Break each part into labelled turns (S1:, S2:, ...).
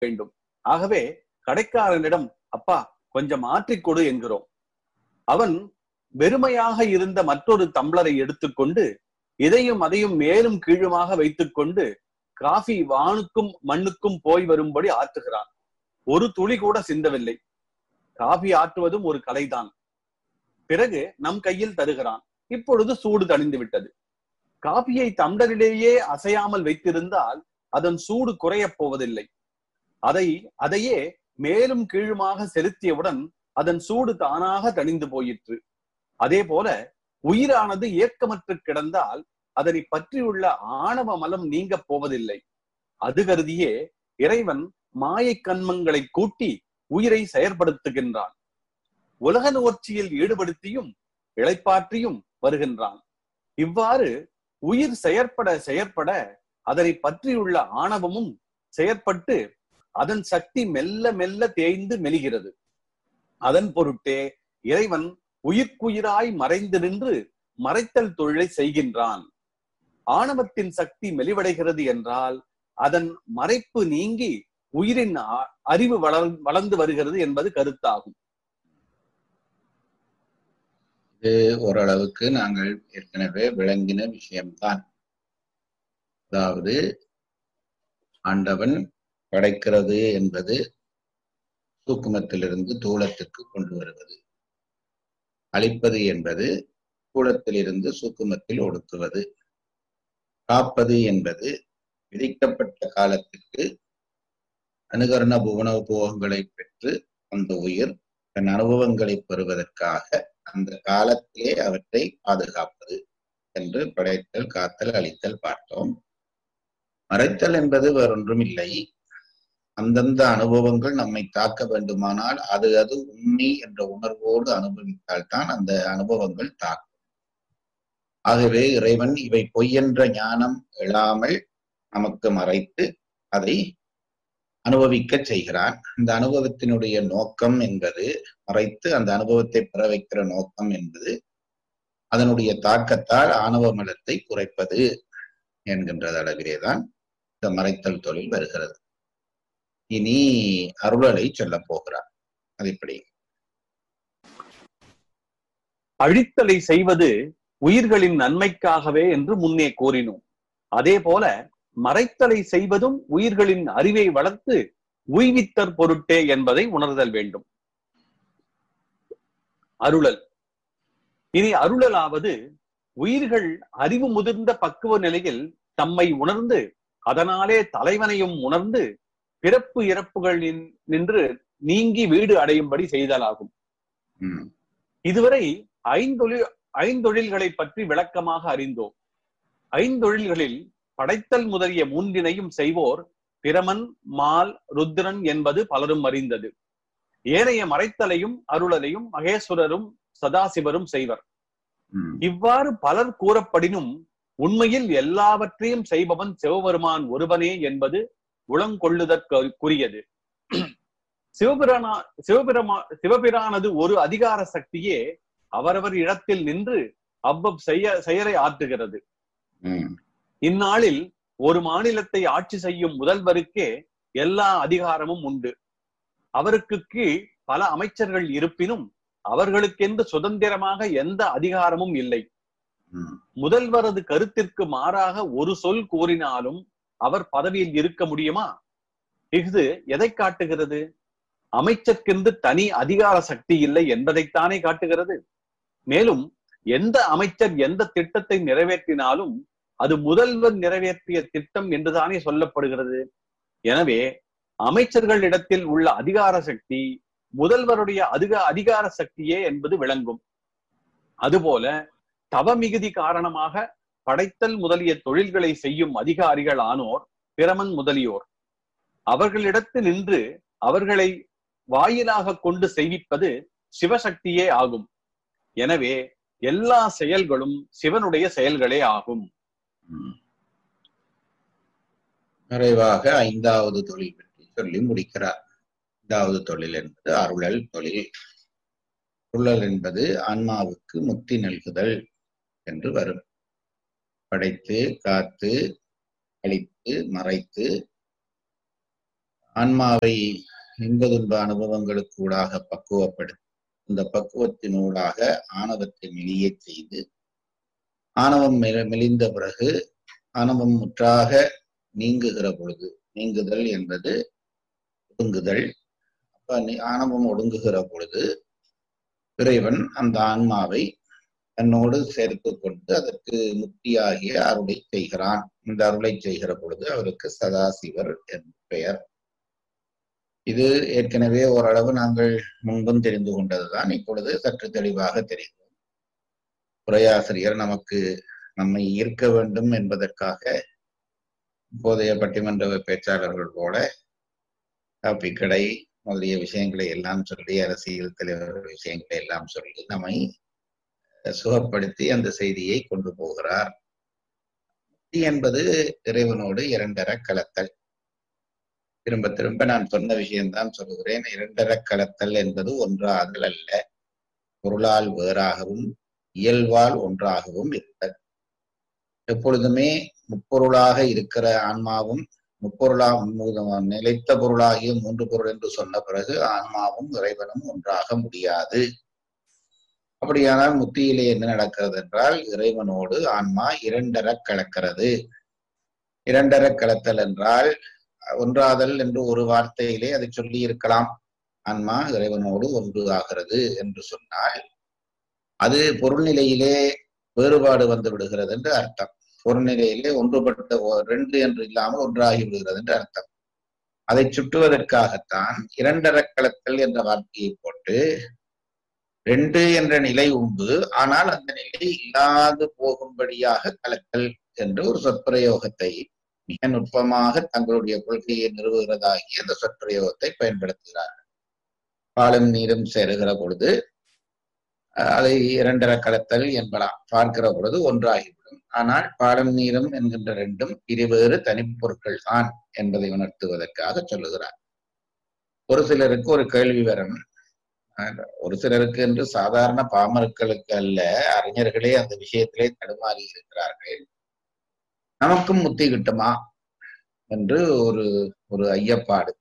S1: வேண்டும் ஆகவே கடைக்காரனிடம் அப்பா கொஞ்சம் மாற்றிக் கொடு என்கிறோம் அவன் வெறுமையாக இருந்த மற்றொரு தம்ளரை எடுத்துக்கொண்டு இதையும் அதையும் மேலும் கீழுமாக வைத்துக்கொண்டு காஃபி வானுக்கும் மண்ணுக்கும் போய் வரும்படி ஆற்றுகிறான் ஒரு துளி கூட சிந்தவில்லை காஃபி ஆற்றுவதும் ஒரு கலைதான் பிறகு நம் கையில் தருகிறான் இப்பொழுது சூடு தணிந்து விட்டது காபியை தம்ளரிலேயே அசையாமல் வைத்திருந்தால் அதன் சூடு குறையப் போவதில்லை அதை அதையே மேலும் கீழுமாக செலுத்தியவுடன் அதன் சூடு தானாக தணிந்து போயிற்று அதே போல உயிரானது இயக்கமற்று கிடந்தால் அதனை பற்றியுள்ள ஆணவ மலம் நீங்க போவதில்லை அது கருதியே இறைவன் மாயை கண்மங்களை கூட்டி உயிரை செயற்படுத்துகின்றான் உலக நுகர்ச்சியில் ஈடுபடுத்தியும் இளைப்பாற்றியும் வருகின்றான் இவ்வாறு உயிர் செயற்பட செயற்பட அதனை பற்றியுள்ள ஆணவமும் செயற்பட்டு அதன் சக்தி மெல்ல மெல்ல தேய்ந்து மெலிகிறது அதன் பொருட்டே இறைவன் உயிர்க்குயிராய் மறைந்து நின்று மறைத்தல் தொழிலை செய்கின்றான் ஆணவத்தின் சக்தி மெலிவடைகிறது என்றால் அதன் மறைப்பு நீங்கி உயிரின் அ- அறிவு வளர் வளர்ந்து வருகிறது என்பது கருத்தாகும்
S2: இது ஓரளவுக்கு நாங்கள் ஏற்கனவே விளங்கின விஷயம்தான் அதாவது ஆண்டவன் படைக்கிறது என்பது சூக்குமத்திலிருந்து தூளத்திற்கு கொண்டு வருவது அழிப்பது என்பது தூளத்திலிருந்து சூக்குமத்தில் ஒடுக்குவது காப்பது என்பது விதிக்கப்பட்ட காலத்திற்கு அனுகரண புவனோபோகங்களை பெற்று அந்த உயிர் தன் அனுபவங்களை பெறுவதற்காக அந்த காலத்திலே அவற்றை பாதுகாப்பது என்று படைத்தல் காத்தல் அழித்தல் பார்த்தோம் மறைத்தல் என்பது வேறொன்றும் இல்லை அந்தந்த அனுபவங்கள் நம்மை தாக்க வேண்டுமானால் அது அது உண்மை என்ற உணர்வோடு அனுபவித்தால்தான் அந்த அனுபவங்கள் தாக்கும் ஆகவே இறைவன் இவை பொய் என்ற ஞானம் எழாமல் நமக்கு மறைத்து அதை அனுபவிக்க செய்கிறான் இந்த அனுபவத்தினுடைய நோக்கம் என்பது மறைத்து அந்த அனுபவத்தை பெற வைக்கிற நோக்கம் என்பது அதனுடைய தாக்கத்தால் ஆணவ மலத்தை குறைப்பது என்கின்ற அளவிலேதான் இந்த மறைத்தல் தொழில் வருகிறது இனி அருளலை சொல்ல போகிறார் அது இப்படி
S1: அழித்தலை செய்வது உயிர்களின் நன்மைக்காகவே என்று முன்னே கூறினோம் அதே போல மறைத்தலை செய்வதும் உயிர்களின் அறிவை வளர்த்து உய்வித்தற் பொருட்டே என்பதை உணர்தல் வேண்டும் அருளல் இனி அருளலாவது உயிர்கள் அறிவு முதிர்ந்த பக்குவ நிலையில் தம்மை உணர்ந்து அதனாலே தலைவனையும் உணர்ந்து பிறப்பு இறப்புகள் நின்- நின்று நீங்கி வீடு அடையும்படி செய்தலாகும்
S2: ம்,
S1: இதுவரை ஐந்தொழில் ஐந்தொழில்களை பற்றி விளக்கமாக அறிந்தோம் ஐந்தொழில்களில் படைத்தல் முதலிய மூன்றினையும் செய்வோர் பிரமன் மால் ருத்ரன் என்பது பலரும் அறிந்தது ஏனைய மறைத்தலையும் அருளலையும் மகேஸ்வரரும் சதாசிவரும் செய்வர்
S2: ம்,
S1: இவ்வாறு பலர் கூறப்படினும் உண்மையில் எல்லாவற்றையும் செய்பவன் சிவபெருமான் ஒருவனே என்பது உளங்கொள்ளுதற்குரியது சிவபிரானா சிவபிரமா சிவபிரானது ஒரு அதிகார சக்தியே அவரவர் இடத்தில் நின்று அவ்வவ் செய்ய செயலை ஆற்றுகிறது
S2: ம்,
S1: இந்நாளில் ஒரு மாநிலத்தை ஆட்சி செய்யும் முதல்வருக்கே எல்லா அதிகாரமும் உண்டு அவருக்கு கீழ் பல அமைச்சர்கள் இருப்பினும் அவர்களுக்கென்று சுதந்திரமாக எந்த அதிகாரமும் இல்லை
S2: ம்,
S1: முதல்வரது கருத்திற்கு மாறாக ஒரு சொல் கூறினாலும் அவர் பதவியில் இருக்க முடியுமா இஃது எதை காட்டுகிறது அமைச்சர்க்கென்று தனி அதிகார சக்தி இல்லை என்பதைத்தானே காட்டுகிறது மேலும் எந்த அமைச்சர் எந்த திட்டத்தை நிறைவேற்றினாலும் அது முதல்வர் நிறைவேற்றிய திட்டம் என்றுதானே சொல்லப்படுகிறது எனவே அமைச்சர்களிடத்தில் உள்ள அதிகார சக்தி முதல்வருடைய அதிக அதிகார சக்தியே என்பது விளங்கும் அதுபோல தவமிகுதி காரணமாக படைத்தல் முதலிய தொழில்களை செய்யும் அதிகாரிகள் ஆனோர் பிரமன் முதலியோர் அவர்களிடத்து நின்று அவர்களை வாயிலாக கொண்டு செய்விப்பது சிவசக்தியே ஆகும் எனவே எல்லா செயல்களும் சிவனுடைய செயல்களே ஆகும்
S2: ம். நிறைவாக ஐந்தாவது தொழில் பற்றி சொல்லி முடிக்கிறார் ஐந்தாவது தொழில் என்பது அருளல் தொழில் அருளல் என்பது ஆன்மாவுக்கு முக்தி நல்குதல் என்று வரும் படைத்து காத்து அழித்து மறைத்து ஆன்மாவை இன்ப துன்ப அனுபவங்களுக்கு ஊடாக பக்குவப்படுத்தி இந்த பக்குவத்தினூடாக ஆணவத்தை மெலியச் செய்து ஆணவம் மெ- மெலிந்த பிறகு ஆணவம் முற்றாக நீங்குகிற பொழுது நீங்குதல் என்பது ஒடுங்குதல் அப்ப நீ- ஆணவம் ஒடுங்குகிற பொழுது இறைவன் அந்த ஆன்மாவை தன்னோடு சேர்த்து கொண்டு அதற்கு முக்தியாகிய அருளை செய்கிறான் இந்த அருளை செய்கிற பொழுது அவருக்கு சதாசிவர் என்று பெயர் இது ஏற்கனவே ஓரளவு நாங்கள் முன்பும் தெரிந்து கொண்டதுதான் இப்பொழுது சற்று தெளிவாக தெரியும் உரையாசிரியர் நமக்கு நம்மை ஈர்க்க வேண்டும் என்பதற்காக இப்போதைய பட்டிமன்ற பேச்சாளர்கள் போல காப்பி கடை முதலிய விஷயங்களை எல்லாம் சொல்லி அரசியல் தலைவர் விஷயங்களை எல்லாம் சொல்லி நம்மை சுகப்படுத்தி அந்த செய்தியை கொண்டு போகிறார் முக்தி என்பது இறைவனோடு இரண்டர கலத்தல் திரும்ப திரும்ப நான் சொன்ன விஷயம்தான் சொல்லுகிறேன் இரண்டர கலத்தல் என்பது ஒன்றாதல் அல்ல பொருளால் வேறாகவும் இயல்பால் ஒன்றாகவும் இருத்தல் எப்பொழுதுமே முப்பொருளாக இருக்கிற ஆன்மாவும் முப்பொருளா மு- நிலைத்த பொருளாகிய மூன்று பொருள் என்று சொன்ன பிறகு ஆன்மாவும் இறைவனும் ஒன்றாக முடியாது அப்படியானால் முத்தியிலே என்ன நடக்கிறது என்றால் இறைவனோடு ஆன்மா இரண்டர கலக்கிறது இரண்டர கலத்தல் என்றால் ஒன்றாதல் என்று ஒரு வார்த்தையிலே அதை சொல்லி இருக்கலாம் ஆன்மா இறைவனோடு ஒன்று ஆகிறது என்று சொன்னால் அது பொருள்நிலையிலே வேறுபாடு வந்து விடுகிறது என்று அர்த்தம் பொருள்நிலையிலே ஒன்றுபட்ட ஒ- ரெண்டு என்று இல்லாமல் ஒன்றாகி விடுகிறது என்று அர்த்தம் அதை சுட்டுவதற்காகத்தான் இரண்டர கலத்தல் என்ற வார்த்தையை போட்டு ரெண்டு என்ற நிலை உண்டு ஆனால் அந்த நிலை இல்லாது போகும்படியாக கலத்தல் என்று ஒரு சொற்பிரயோகத்தை மிக நுட்பமாக தங்களுடைய கொள்கையை நிறுவுகிறதாகிய அந்த சொற்பிரயோகத்தை பயன்படுத்துகிறார்கள் பாலும் நீரும் சேருகிற பொழுது அஹ், அதை இரண்டர கலத்தல் என்பலாம் பார்க்கிற பொழுது ஒன்றாகிவிடும் ஆனால் பாலும் நீரும் என்கின்ற ரெண்டும் இருவேறு தனிப்பொருட்கள் தான் என்பதை உணர்த்துவதற்காக சொல்லுகிறார் ஒரு சிலருக்கு ஒரு கேள்வி வரும் அஹ், ஒரு சிலருக்கு என்று சாதாரண பாமரக்களுக்கு அல்ல அறிஞர்களே அந்த விஷயத்திலே தடுமாறி இருக்கிறார்கள் நமக்கும் முத்தி கிட்டுமா என்று ஒரு ஒரு ஐயப்பாடு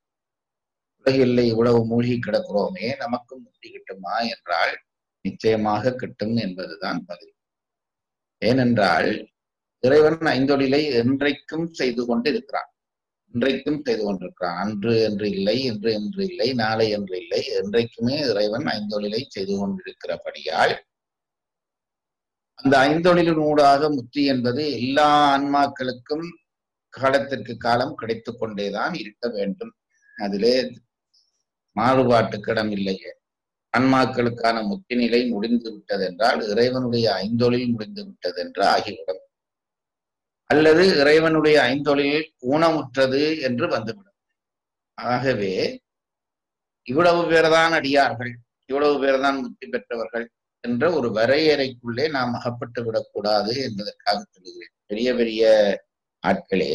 S2: உலகில் இவ்வளவு மூழ்கி கிடக்கிறோமே நமக்கும் முத்தி கிட்டுமா என்றால் நிச்சயமாக கிட்டும் என்பதுதான் பதில் ஏனென்றால் இறைவன் ஐந்தொழிலை என்றைக்கும் செய்து கொண்டு இருக்கிறான் இன்றைக்கும் செய்து கொண்டிருக்கிறான் அன்று என்று இல்லை இன்று என்று இல்லை நாளை என்று இல்லை என்றைக்குமே இறைவன் ஐந்தொழிலை செய்து கொண்டிருக்கிறபடியால் அந்த ஐந்தொழிலின் ஊடாக முத்தி என்பது எல்லா ஆன்மாக்களுக்கும் காலத்திற்கு காலம் கிடைத்துக் கொண்டேதான் இருக்க வேண்டும் அதிலே மாறுபாட்டுக்கு இடம் இல்லையே ஆன்மாக்களுக்கான முத்தி நிலை முடிந்து விட்டது என்றால் இறைவனுடைய ஐந்தொழில் முடிந்து விட்டது என்று ஆகிவிடும் அல்லது இறைவனுடைய ஐந்தொழில் ஊனமுற்றது என்று வந்துவிடும் ஆகவே இவ்வளவு பேர்தான் அடியார்கள் இவ்வளவு பேர்தான் முத்தி பெற்றவர்கள் என்ற ஒரு வரையறைக்குள்ளே நாம் அகப்பட்டு விடக்கூடாது என்பதற்காக சொல்லுகிறேன் பெரிய பெரிய ஆட்களே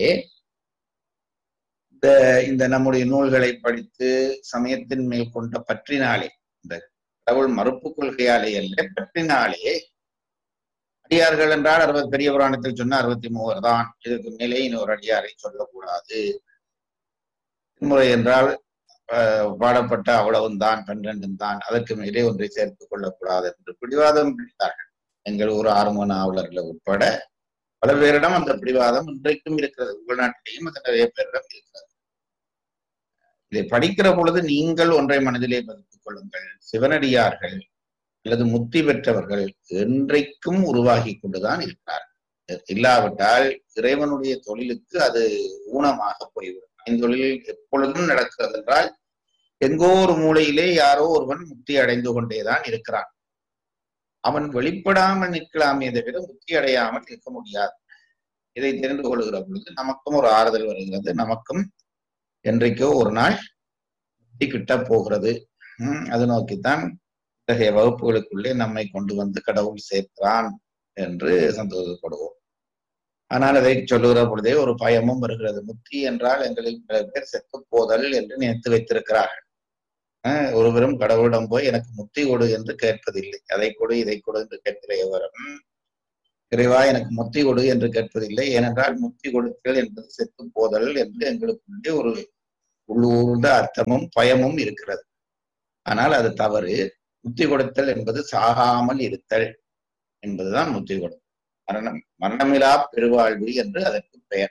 S2: இந்த இந்த நம்முடைய நூல்களை படித்து சமயத்தின் மேல் கொண்ட பற்றினாலே இந்த கடவுள் மறுப்பு கொள்கையாலே அல்ல பற்றினாலே அடியார்கள் என்றால் அறுபது பெரிய புராணத்தில் சொன்ன அறுபத்தி மூவர் தான் இதற்கு மேலே இன்னொரு அடியாரை சொல்லக்கூடாது முறை என்றால் அஹ், பாடப்பட்ட அவ்வளவும் தான் பன்னிரண்டும் தான் அதற்கு மேலே ஒன்றை சேர்த்துக் கொள்ளக்கூடாது என்று பிடிவாதம் பிடித்தார்கள் எங்கள் ஊர் ஆறும நாவலர்கள் உட்பட பல பேரிடம் அந்த பிடிவாதம் இன்றைக்கும் இருக்கிறது உங்கள் நாட்டிலேயும் அது நிறைய பேரிடம் இருக்கிறது இதை படிக்கிற பொழுது நீங்கள் ஒன்றை மனதிலே பதித்துக் கொள்ளுங்கள் சிவனடியார்கள் அல்லது முத்தி பெற்றவர்கள் என்றைக்கும் உருவாகி கொண்டுதான் இருக்கிறார்கள் இல்லாவிட்டால் இறைவனுடைய தொழிலுக்கு அது ஊனமாக போய்விடும் ஐந்தொழில் எப்பொழுதும் நடக்கிறது என்றால் எங்கோ ஒரு மூலையிலே யாரோ ஒருவன் முக்தி அடைந்து கொண்டேதான் இருக்கிறான் அவன் வெளிப்படாமல் நிற்கலாமே தவிர முக்தி அடையாமல் இருக்க முடியாது இதை தெரிந்து கொள்கிற பொழுது நமக்கும் ஒரு ஆறுதல் வருகிறது நமக்கும் என்றைக்கோ ஒரு நாள் முக்தி கிட்ட போகிறது உம் அது நோக்கித்தான் இத்தகைய வகுப்புகளுக்குள்ளே நம்மை கொண்டு வந்து கடவுள் சேர்க்கிறான் என்று சந்தோஷப்படுவோம் ஆனால் அதை சொல்லுகிற பொழுதே ஒரு பயமும் வருகிறது முக்தி என்றால் எங்களில் பல பேர் செத்து போதல் என்று நினைத்து வைத்திருக்கிறார்கள் அஹ் ஒருவரும் கடவுளிடம் போய் எனக்கு முக்தி கொடு என்று கேட்பதில்லை அதை கொடு இதை கொடு என்று கேட்கிற எவரும் இறைவா எனக்கு முக்தி கொடு என்று கேட்பதில்லை ஏனென்றால் முக்தி கொடுத்தல் என்பது செத்து போதல் என்று எங்களுக்குள்ளே ஒரு உள்ளூர்ந்த அர்த்தமும் பயமும் இருக்கிறது ஆனால் அது தவறு முத்தி கொடுத்தல் என்பது சாகாமல் இருத்தல் என்பதுதான் முத்தி கொடுத்தல் மரணம் மரணமிலா பெருவாழ்வு என்று அதற்கு பெயர்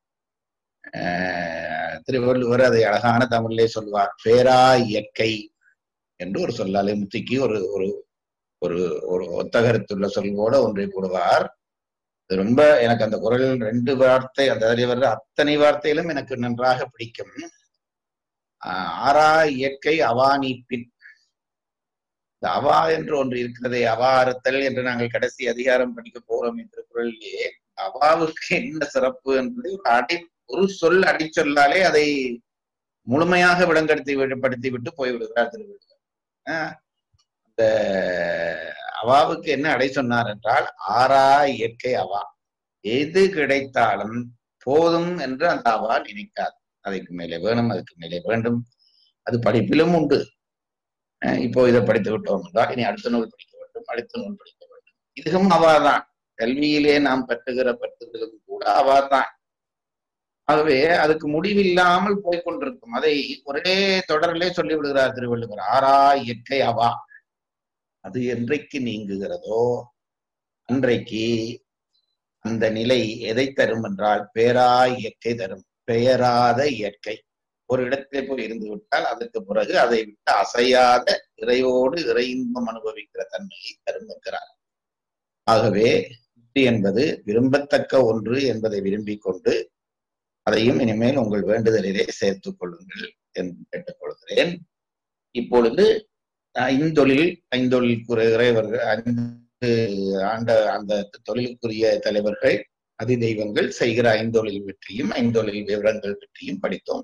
S2: ஆஹ் திருவள்ளுவர் அதை அழகான தமிழிலே சொல்வார் பேரா இயற்கை என்று ஒரு சொல்லாலே முத்திக்கு ஒரு ஒரு ஒரு ஒரு ஒத்தகரத்துள்ள சொல்வோட ஒன்றை போடுவார் அது ரொம்ப எனக்கு அந்த குரல் ரெண்டு வார்த்தை அந்த அறிவர் அத்தனை வார்த்தையிலும் எனக்கு நன்றாக பிடிக்கும் ஆஹ் ஆறா இயற்கை அவா நீப்பின் இந்த அவா என்று ஒன்று இருக்கிறதே அவா அறுத்தல் என்று நாங்கள் கடைசி அதிகாரம் படிக்க போறோம் என்ற குரலிலே அவாவுக்கு என்ன சிறப்பு என்பதை ஒரு அடி ஒரு சொல் அடிச்சொல்லாலே அதை முழுமையாக விளங்கடுத்தி படுத்தி விட்டு போய்விடுகிறார் திருவள்ளுவர் ஆஹ் அந்த அவாவுக்கு என்ன அடை சொன்னார் என்றால் ஆறா இயற்கை அவா எது கிடைத்தாலும் போதும் என்று அந்த அவா நினைக்காது அதுக்கு மேலே வேணும் அதுக்கு மேலே வேண்டும் அது படிப்பிலும் உண்டு அஹ் இப்போ இதை படித்து விட்டோம் என்றால் இனி அடுத்த நூல் படிக்க வேண்டும் அடுத்த நூல் படிக்க வேண்டும் இதுவும் அவாதான் கல்வியிலே நாம் பெற்றுகிற பற்றுகளும் கூட அவாதான் ஆகவே அதுக்கு முடிவில்லாமல் போய்கொண்டிருக்கும் அதை ஒரே தொடரிலே சொல்லி விடுகிறார் திருவள்ளுவர் ஆறா இயற்கை அவா அது என்றைக்கு நீங்குகிறதோ அன்றைக்கு அந்த நிலை எதை தரும் என்றால் பேரா இயற்கை தரும் பெயராத இயற்கை ஒரு இடத்திலே போய் இருந்து விட்டால் அதற்கு பிறகு அதை விட்டு அசையாத இறையோடு இறை இன்பம் அனுபவிக்கிற தன்மையை தரும் என்கிறார் ஆகவே முக்தி என்பது விரும்பத்தக்க ஒன்று என்பதை விரும்பிக் கொண்டு அதையும் இனிமேல் உங்கள் வேண்டுதலிலே சேர்த்துக் கொள்ளுங்கள் என்று கேட்டுக்கொள்கிறேன் இப்பொழுது ஐந்தொழில் ஐந்தொழில் இறைவர்கள் ஐந்து ஆண்ட அந்த தொழிலுக்குரிய தலைவர்கள் அதி தெய்வங்கள் செய்கிற ஐந்தொழில் பற்றியும் ஐந்தொழில் விவரங்கள் பற்றியும் படித்தோம்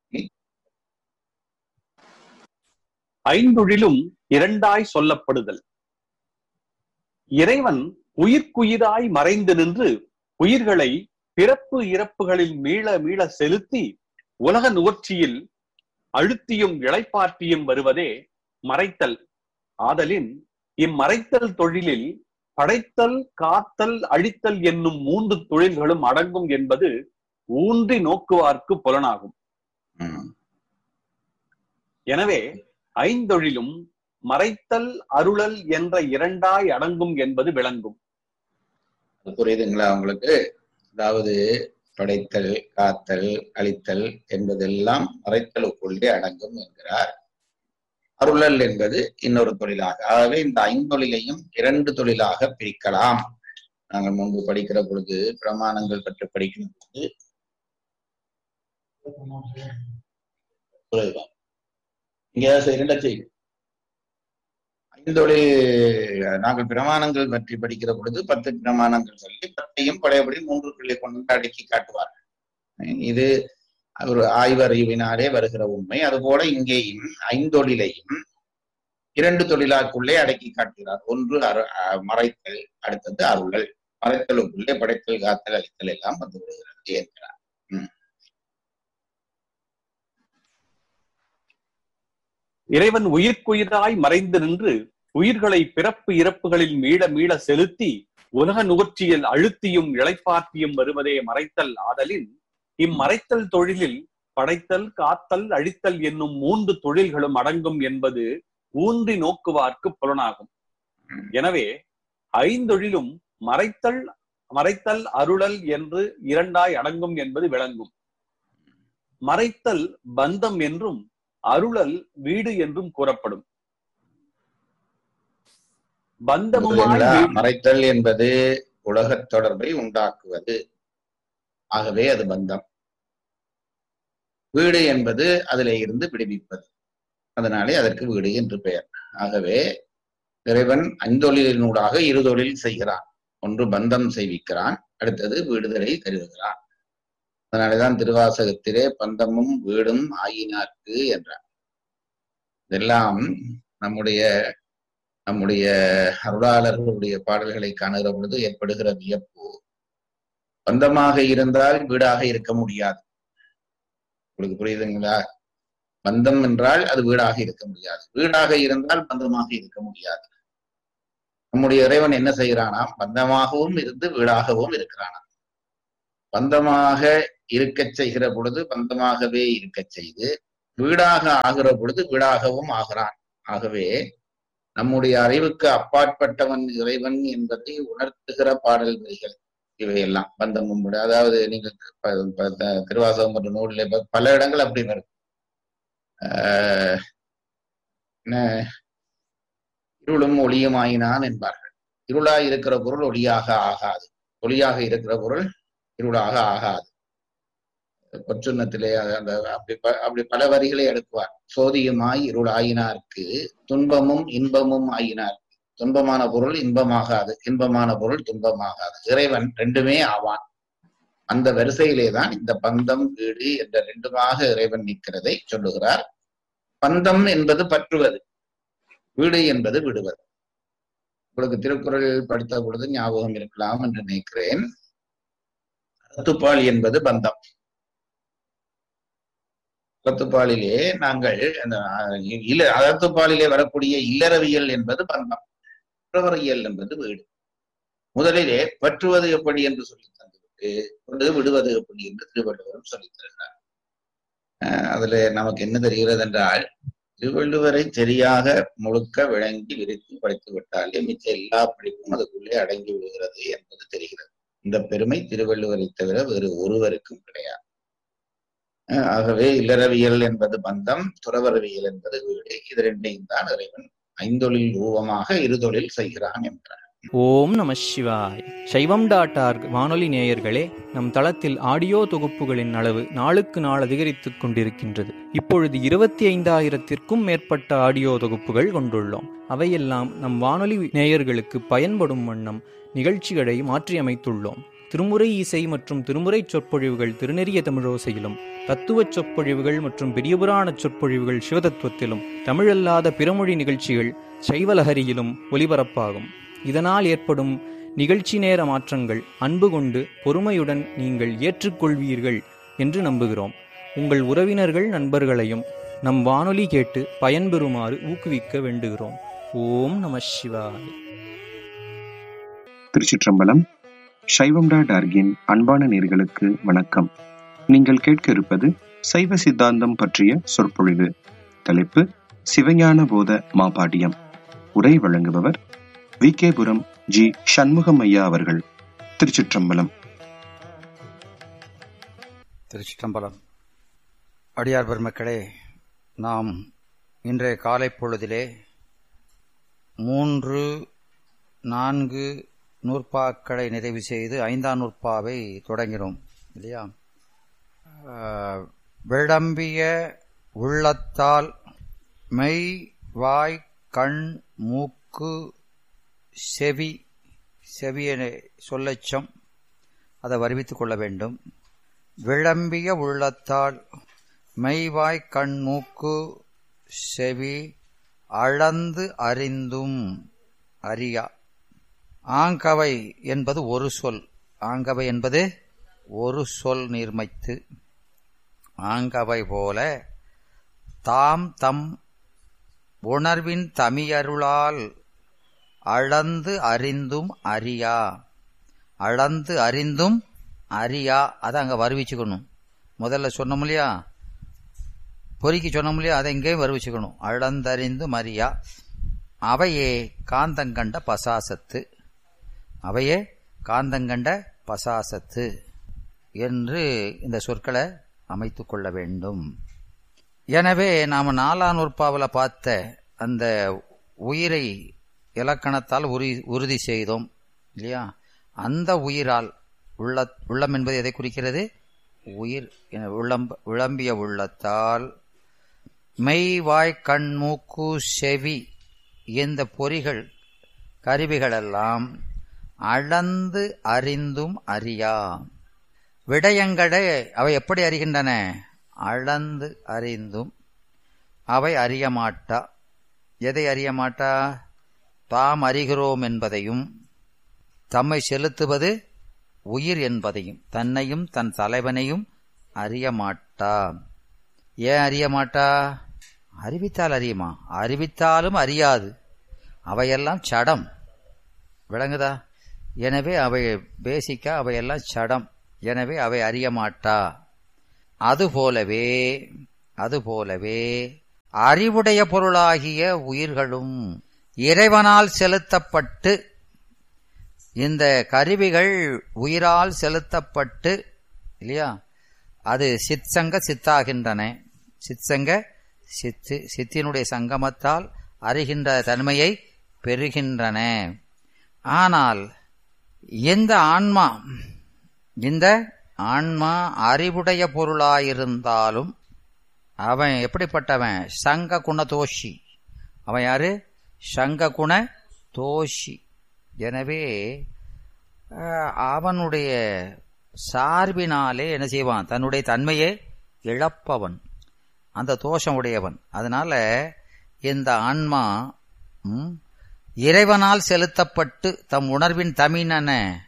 S1: ஐந்தொழிலும் இரண்டாய் சொல்லப்படுதல் இறைவன் உயிர்க்குயிராய் மறைந்து நின்று உயிர்களை பிறப்பு இறப்புகளில் மீள மீள செலுத்தி உலக நுகர்ச்சியில் அழுத்தியும் இளைப்பாற்றியும் வருவதே மறைத்தல் ஆதலின் இம்மறைத்தல் தொழிலில் படைத்தல் காத்தல் அழித்தல் என்னும் மூன்று தொழில்களும் அடங்கும் என்பது ஊன்றி நோக்குவார்க்கு புலனாகும் எனவே ஐந்தொழிலும் மறைத்தல் அருளல் என்ற இரண்டாய் அடங்கும் என்பது விளங்கும்
S2: புரியுதுங்களா உங்களுக்கு அதாவது படைத்தல் காத்தல் அழித்தல் என்பதெல்லாம் மறைத்தலுக்குள்ளே அடங்கும் என்கிறார் அருளல் என்பது இன்னொரு தொழிலாக ஆகவே இந்த ஐந்தொழிலையும் இரண்டு தொழிலாக பிரிக்கலாம் நாங்கள் முன்பு படிக்கிற பொழுது பிரமாணங்கள் பற்றி படிக்கும் பொழுது இங்க இரண்ட செய்யும் ஐந்தொழில் நாங்கள் பிரமாணங்கள் பற்றி படிக்கிற பொழுது பத்து பிரமாணங்கள் சொல்லி பத்தையும் பழையபடி மூன்று பிள்ளை கொண்டு அடக்கி காட்டுவார்கள் இது ஒரு ஆய்வறிவினாலே வருகிற உண்மை அதுபோல இங்கேயும் ஐந்தொழிலையும் இரண்டு தொழிலாக்குள்ளே அடக்கி காட்டுகிறார் ஒன்று அரு மறைத்தல் அடுத்தது அருளல் மறைத்தலுக்குள்ளே படைத்தல் காத்தல் அழித்தல் எல்லாம் வந்து விடுகிறது என்கிறார்
S1: இறைவன் உயிர்க்குயிராய் மறைந்து நின்று உயிர்களை பிறப்பு இறப்புகளில் மீள மீள செலுத்தி உலக நுகர்ச்சியில் அழுத்தியும் இளைப்பாற்றியும் வருவதே மறைத்தல் ஆதலின் இம்மறைத்தல் தொழிலில் படைத்தல் காத்தல் அழித்தல் என்னும் மூன்று தொழில்களும் அடங்கும் என்பது ஊன்றி நோக்குவார்க்கு புலனாகும் எனவே ஐந்தொழிலும் மறைத்தல் மறைத்தல் அருளல் என்று இரண்டாய் அடங்கும் என்பது விளங்கும் மறைத்தல் பந்தம் என்றும் அருளல் வீடு என்றும் கூறப்படும் பந்தமுமாய்
S2: மறைத்தல் என்பது உலகத் தொடர்பை உண்டாக்குவது ஆகவே அது பந்தம் வீடு என்பது அதிலே இருந்து விடுவிப்பது அதனாலே அதற்கு வீடு என்று பெயர் ஆகவே இறைவன் ஐந்தொழிலினூடாக இரு தொழில் செய்கிறான் ஒன்று பந்தம் செய்விக்கிறான் அடுத்தது வீடுதலை தருகிறான் அதனாலேதான் திருவாசகத்திலே பந்தமும் வீடும் ஆயினார்க்கு என்றார் இதெல்லாம் நம்முடைய நம்முடைய அருளாளர்களுடைய பாடல்களை காணுகிற பொழுது ஏற்படுகிற வியப்பு பந்தமாக இருந்தால் வீடாக இருக்க முடியாது உங்களுக்கு புரியுதுங்களா பந்தம் என்றால் அது வீடாக இருக்க முடியாது வீடாக இருந்தால் பந்தமாக இருக்க முடியாது நம்முடைய இறைவன் என்ன செய்கிறானாம் பந்தமாகவும் இருந்து வீடாகவும் இருக்கிறானாம் பந்தமாக இருக்கச் செய்கிற பொழுது பந்தமாகவே இருக்கச் செய்து வீடாக ஆகிற பொழுது வீடாகவும் ஆகிறான் ஆகவே நம்முடைய அறிவுக்கு அப்பாற்பட்டவன் இறைவன் என்பதை உணர்த்துகிற பாடல் வரிகள் இவையெல்லாம் பந்தமும் விட அதாவது நீங்க ப- ப- த- திருவாசகம் என்ற நூலில் ப- பல இடங்கள் அப்படி வரும் ஆஹ் என்ன, இருளும் ஒளியும் ஆயினான் என்பார்கள் இருளாய் இருக்கிற பொருள் ஒளியாக ஆகாது ஒளியாக இருக்கிற பொருள் இருளாக ஆகாது பொற்றுன்னத்திலே அது அந்த அப்படி ப- அப்படி பல வரிகளை எடுக்குவார் சோதியுமாய் இருளாயினார்க்கு துன்பமும் இன்பமும் ஆயினார் துன்பமான பொருள் இன்பமாகாது இன்பமான பொருள் துன்பமாகாது இறைவன் ரெண்டுமே ஆவான் அந்த வரிசையிலே தான் இந்த பந்தம் வீடு என்ற ரெண்டுமாக இறைவன் நிற்கிறதை சொல்லுகிறார் பந்தம் என்பது பற்றுவது வீடு என்பது விடுவது உங்களுக்கு திருக்குறள் படித்த பொழுது ஞாபகம் இருக்கலாம் என்று நினைக்கிறேன் அறத்துப்பால் என்பது பந்தம் அறத்துப்பாலிலே நாங்கள் அந்த அஹ், இல்ல அறத்துப்பாலிலே வரக்கூடிய இல்லறவியல் என்பது பந்தம் புறவரையல் என்பது வீடு முதலிலே பற்றுவது எப்படி என்று சொல்லி தந்துவிட்டு கொண்டு விடுவது எப்படி என்று திருவள்ளுவரும் சொல்லித் தருகிறார் அஹ், அதுல நமக்கு என்ன தெரிகிறது என்றால் திருவள்ளுவரை சரியாக முழுக்க விளங்கி விரித்து படித்து விட்டாலே மிச்ச எல்லா படிப்பும் அதுக்குள்ளே அடங்கி விடுகிறது என்பது தெரிகிறது இந்த பெருமை திருவள்ளுவரை தவிர வேறு ஒருவருக்கும் கிடையாது அஹ் ஆகவே இல்லறவியல் என்பது பந்தம் துறவரவியல் என்பது வீடு இது ரெண்டையும் தான் இறைவன் ஐந்தொழில் ரூபமாக இருதொழில் செய்கிறான் என்றார்
S3: ஓம் நம சிவாய் சைவம் டாட் ஆர்க் வானொலி நேயர்களே நம் தளத்தில் ஆடியோ தொகுப்புகளின் அளவு நாளுக்கு நாள் அதிகரித்துக் கொண்டிருக்கின்றது இப்பொழுது இருபத்தி ஐந்தாயிரத்திற்கும் மேற்பட்ட ஆடியோ தொகுப்புகள் கொண்டுள்ளோம் அவையெல்லாம் நம் வானொலி நேயர்களுக்கு பயன்படும் வண்ணம் நிகழ்ச்சிகளை மாற்றியமைத்துள்ளோம் திருமுறை இசை மற்றும் திருமுறை சொற்பொழிவுகள் திருநெறிய தமிழோசையிலும் தத்துவச் சொற்பொழிவுகள் மற்றும் பெரியபுராண சொற்பொழிவுகள் சிவதத்துவத்திலும் தமிழல்லாத பிறமொழி நிகழ்ச்சிகள் சைவலஹரியிலும் ஒலிபரப்பாகும் இதனால் ஏற்படும் நிகழ்ச்சி நேர மாற்றங்கள் அன்பு கொண்டு பொறுமையுடன் நீங்கள் ஏற்றுக்கொள்வீர்கள் என்று நம்புகிறோம் உங்கள் உறவினர்கள் நண்பர்களையும் நம் வானொலி கேட்டு பயன்பெறுமாறு ஊக்குவிக்க வேண்டுகிறோம் ஓம் நம சிவாய்
S4: திருச்சிற்றம்பலம் சைவம்டா டார்கின் அன்பான நேர்களுக்கு வணக்கம் நீங்கள் கேட்க இருப்பது சைவ சித்தாந்தம் பற்றிய சொற்பொழிவு தலைப்பு சிவஞான போத மாபாடியம் உரை வழங்குபவர் வி கேபுரம் ஜி சண்முகம் ஐயா அவர்கள் திருச்சிற்றம்பலம்
S5: திருச்சிற்றம்பலம் அடியார் பெருமக்களே நாம் இன்றைய காலை பொழுதிலே மூன்று நான்கு நூற்பாக்களை நிறைவு செய்து ஐந்தாம் நூற்பாவை தொடங்கினோம் இல்லையா ஆஹ், விளம்பிய உள்ளத்தால் மெய் வாய் கண் மூக்கு செவி செவி என சொல்லச்சம் அதை வருவித்துக் கொள்ள வேண்டும் விளம்பிய உள்ளத்தால் மெய்வாய் கண் மூக்கு செவி அளந்து அறிந்தும் அறியா ஆங்கவை என்பது ஒரு சொல் ஆங்கவை என்பது ஒரு சொல் நீர்மைத்து ஆங்கவை போல தாம் தம் உணர்வின் தமியருளால் அளந்து அறிந்தும் அறியா அளந்து அறிந்தும் அறியா அதை அங்கே வருவிச்சுக்கணும் முதல்ல சொன்னோம் இல்லையா பொறிக்கு சொன்னோம் இல்லையா அதை இங்கேயும் வருவிச்சுக்கணும் அளந்தறிந்தும் அறியா அவையே காந்தங்கண்ட பசாசத்து அவையே காந்தங்கண்ட பசாசத்து என்று இந்த சொற்களை அமைத்துக் கொள்ள வேண்டும் எனவே நாம் நாலாம் நூற்பாவில் பார்த்த அந்த உயிரை இலக்கணத்தால் உறுதி உறுதி செய்தோம் இல்லையா அந்த உயிரால் உள்ள உள்ளம் என்பது எதை குறிக்கிறது உயிர் என உள்ளம்ப விளம்பிய உள்ளத்தால் மெய் வாய் கண் மூக்கு செவி இந்த பொறிகள் கருவிகளெல்லாம் அளந்து அறிந்தும் அறியா விடயங்களை அவை எப்படி அறிகின்றன அளந்து அறிந்தும் அவை அறிய மாட்டா எதை அறிய மாட்டா தாம் அறிகிறோம் என்பதையும் தம்மை செலுத்துவது உயிர் என்பதையும் தன்னையும் தன் தலைவனையும் அறிய மாட்டா ஏன் அறிய மாட்டா அறிவித்தால் அறியுமா அறிவித்தாலும் அறியாது அவையெல்லாம் சடம் விளங்குதா எனவே அவை பேசிக்கா அவையெல்லாம் சடம் எனவே அவை அறிய மாட்டா அதுபோலவே அதுபோலவே அறிவுடைய பொருளாகிய உயிர்களும் இறைவனால் செலுத்தப்பட்டு இந்த கருவிகள் உயிரால் செலுத்தப்பட்டு இல்லையா அது சிற்சங்க சித்தாகின்றன சிற்சங்க சித்து சித்தினுடைய சங்கமத்தால் அறிகின்ற தன்மையை பெறுகின்றன ஆனால் இந்த ஆன்மா இந்த ஆன்மா அறிவுடைய பொருளாயிருந்தாலும் அவன் எப்படிப்பட்டவன் சங்க குண தோஷி அவன் யாரு சங்க குண தோஷி எனவே அஹ், அவனுடைய சார்பினாலே என்ன செய்வான் தன்னுடைய தன்மையை இழப்பவன் அந்த தோஷம் உடையவன் அதனால இந்த ஆன்மா ம், இறைவனால் செலுத்தப்பட்டு தம் உணர்வின் தமிழன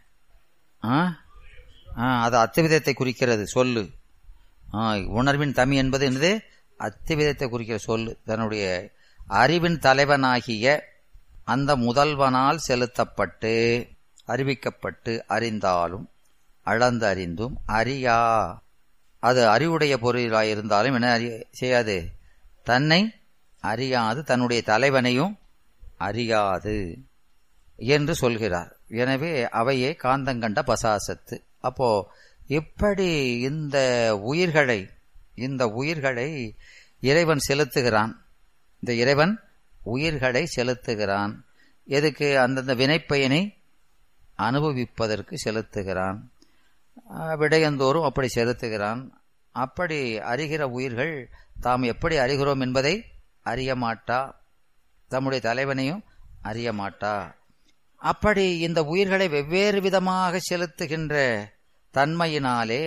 S5: அது அத்துவிதத்தை குறிக்கிறது சொல்லு ஆ, உணர்வின் தமிழ் என்பது என்னது அத்துவிதத்தை குறிக்கிற சொல்லு தன்னுடைய அறிவின் தலைவனாகிய அந்த முதல்வனால் செலுத்தப்பட்டு அறிவிக்கப்பட்டு அறிந்தாலும் அளந்து அறிந்தும் அறியா அது அறிவுடைய பொருளாக இருந்தாலும் என்ன அறி செய்யாது தன்னை அறியாது தன்னுடைய தலைவனையும் அறியாது என்று சொல்கிறார் எனவே அவையே காந்தங்கண்ட பசாசத்து அப்போ இப்படி இந்த உயிர்களை இந்த உயிர்களை இறைவன் செலுத்துகிறான் இந்த இறைவன் உயிர்களை செலுத்துகிறான் எதுக்கு அந்தந்த வினைப்பயனை அனுபவிப்பதற்கு செலுத்துகிறான் ஆஹ் விடயந்தோறும் அப்படி செலுத்துகிறான் அப்படி அறிகிற உயிர்கள் தாம் எப்படி அறிகிறோம் என்பதை அறிய மாட்டா தம்முடைய தலைவனையும் அறிய மாட்டா அப்படி இந்த உயிர்களை வெவ்வேறு விதமாக செலுத்துகின்ற தன்மையினாலே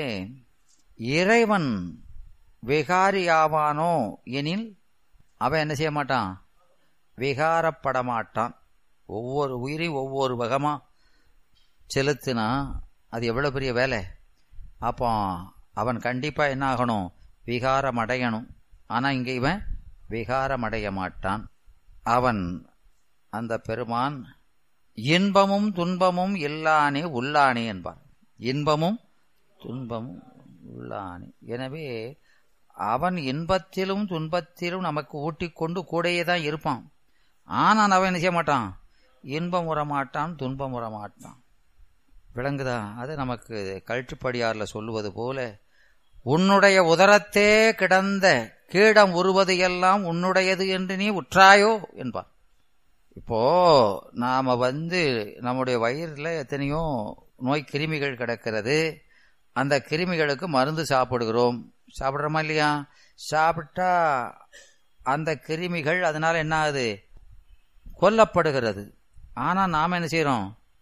S5: இறைவன் விகாரியாவானோ எனில் அவன் என்ன செய்ய மாட்டான் விகாரப்பட மாட்டான் ஒவ்வொரு உயிரையும் ஒவ்வொரு வகமா செலுத்தினா அது எவ்வளவு பெரிய வேலை அப்போ அவன் கண்டிப்பா என்ன ஆகணும் விகாரம் அடையணும் ஆனா இங்க இவன் விகாரம் அடைய மாட்டான் அவன் அந்த பெருமான் இன்பமும் துன்பமும் இல்லானே உள்ளானே என்பான் இன்பமும் துன்பமும் உள்ளானே எனவே அவன் இன்பத்திலும் துன்பத்திலும் நமக்கு ஊட்டிக்கொண்டு கூடையே தான் இருப்பான் ஆனால் அவன் என்ன செய்ய மாட்டான் இன்பம் உற மாட்டான் துன்பம் உற மாட்டான் விளங்குதா அது நமக்கு கழற்றுப்படியாரில் சொல்லுவது போல உன்னுடைய உதரத்தே கிடந்த கீடம் உருவது எல்லாம் உன்னுடையது என்று நீ உற்றாயோ என்பான் இப்போ நாம வந்து நம்முடைய வயிறில் எத்தனையோ நோய் கிருமிகள் கிடக்கிறது அந்த கிருமிகளுக்கு மருந்து சாப்பிடுகிறோம் சாப்பிட்றோமா இல்லையா சாப்பிட்டா அந்த கிருமிகள் அதனால என்ன ஆகுது கொல்லப்படுகிறது ஆனா நாம என்ன செய்யறோம்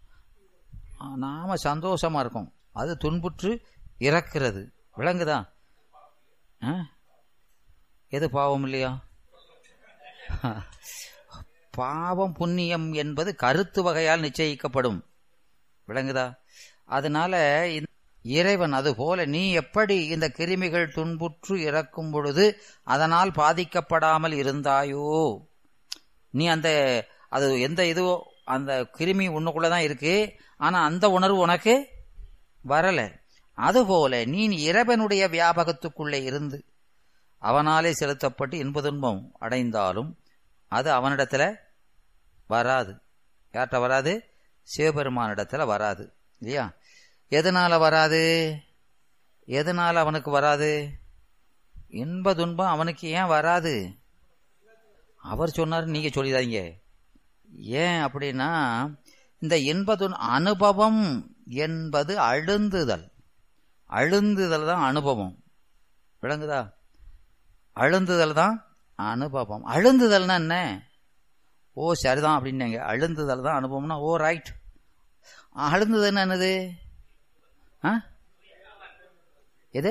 S5: நாம சந்தோஷமா இருக்கோம் அது துன்புற்று இறக்கிறது விளங்குதா ஆ? எது பாவம் இல்லையா பாவம் புண்ணியம் என்பது கருத்து வகையால் நிச்சயிக்கப்படும் விளங்குதா அதனால இந்த இறைவன் அதுபோல நீ எப்படி இந்த கிருமிகள் துன்புற்று இறக்கும் பொழுது அதனால் பாதிக்கப்படாமல் இருந்தாயோ நீ அந்த அது எந்த இதுவோ அந்த கிருமி உன்னுக்குள்ளதான் இருக்கு ஆனா அந்த உணர்வு உனக்கு வரல அதுபோல நீ இறைவனுடைய வியாபகத்துக்குள்ளே இருந்து அவனாலே செலுத்தப்பட்டு இன்ப துன்பம் அடைந்தாலும் அது அவனிடத்துல வராது யார்கிட்ட வராது சிவபெருமானிடத்துல வராது இல்லையா எதனால வராது எதனால அவனுக்கு வராது இன்ப துன்பம் அவனுக்கு ஏன் வராது அவர் சொன்னார் நீங்க சொல்லிடாதீங்க ஏன் அப்படின்னா இந்த இன்ப துன் அனுபவம் என்பது அழுந்துதல் அழுந்துதல் தான் அனுபவம் விளங்குதா அழுந்துதல் தான் அனுபவம் அழுந்துதல்னா என்ன ஓ சரிதான் அப்படின்னாங்க அழுந்துதல் தான் அனுபவம்னா ஓ ரைட் அழுந்துதல் என்னது ஆ எது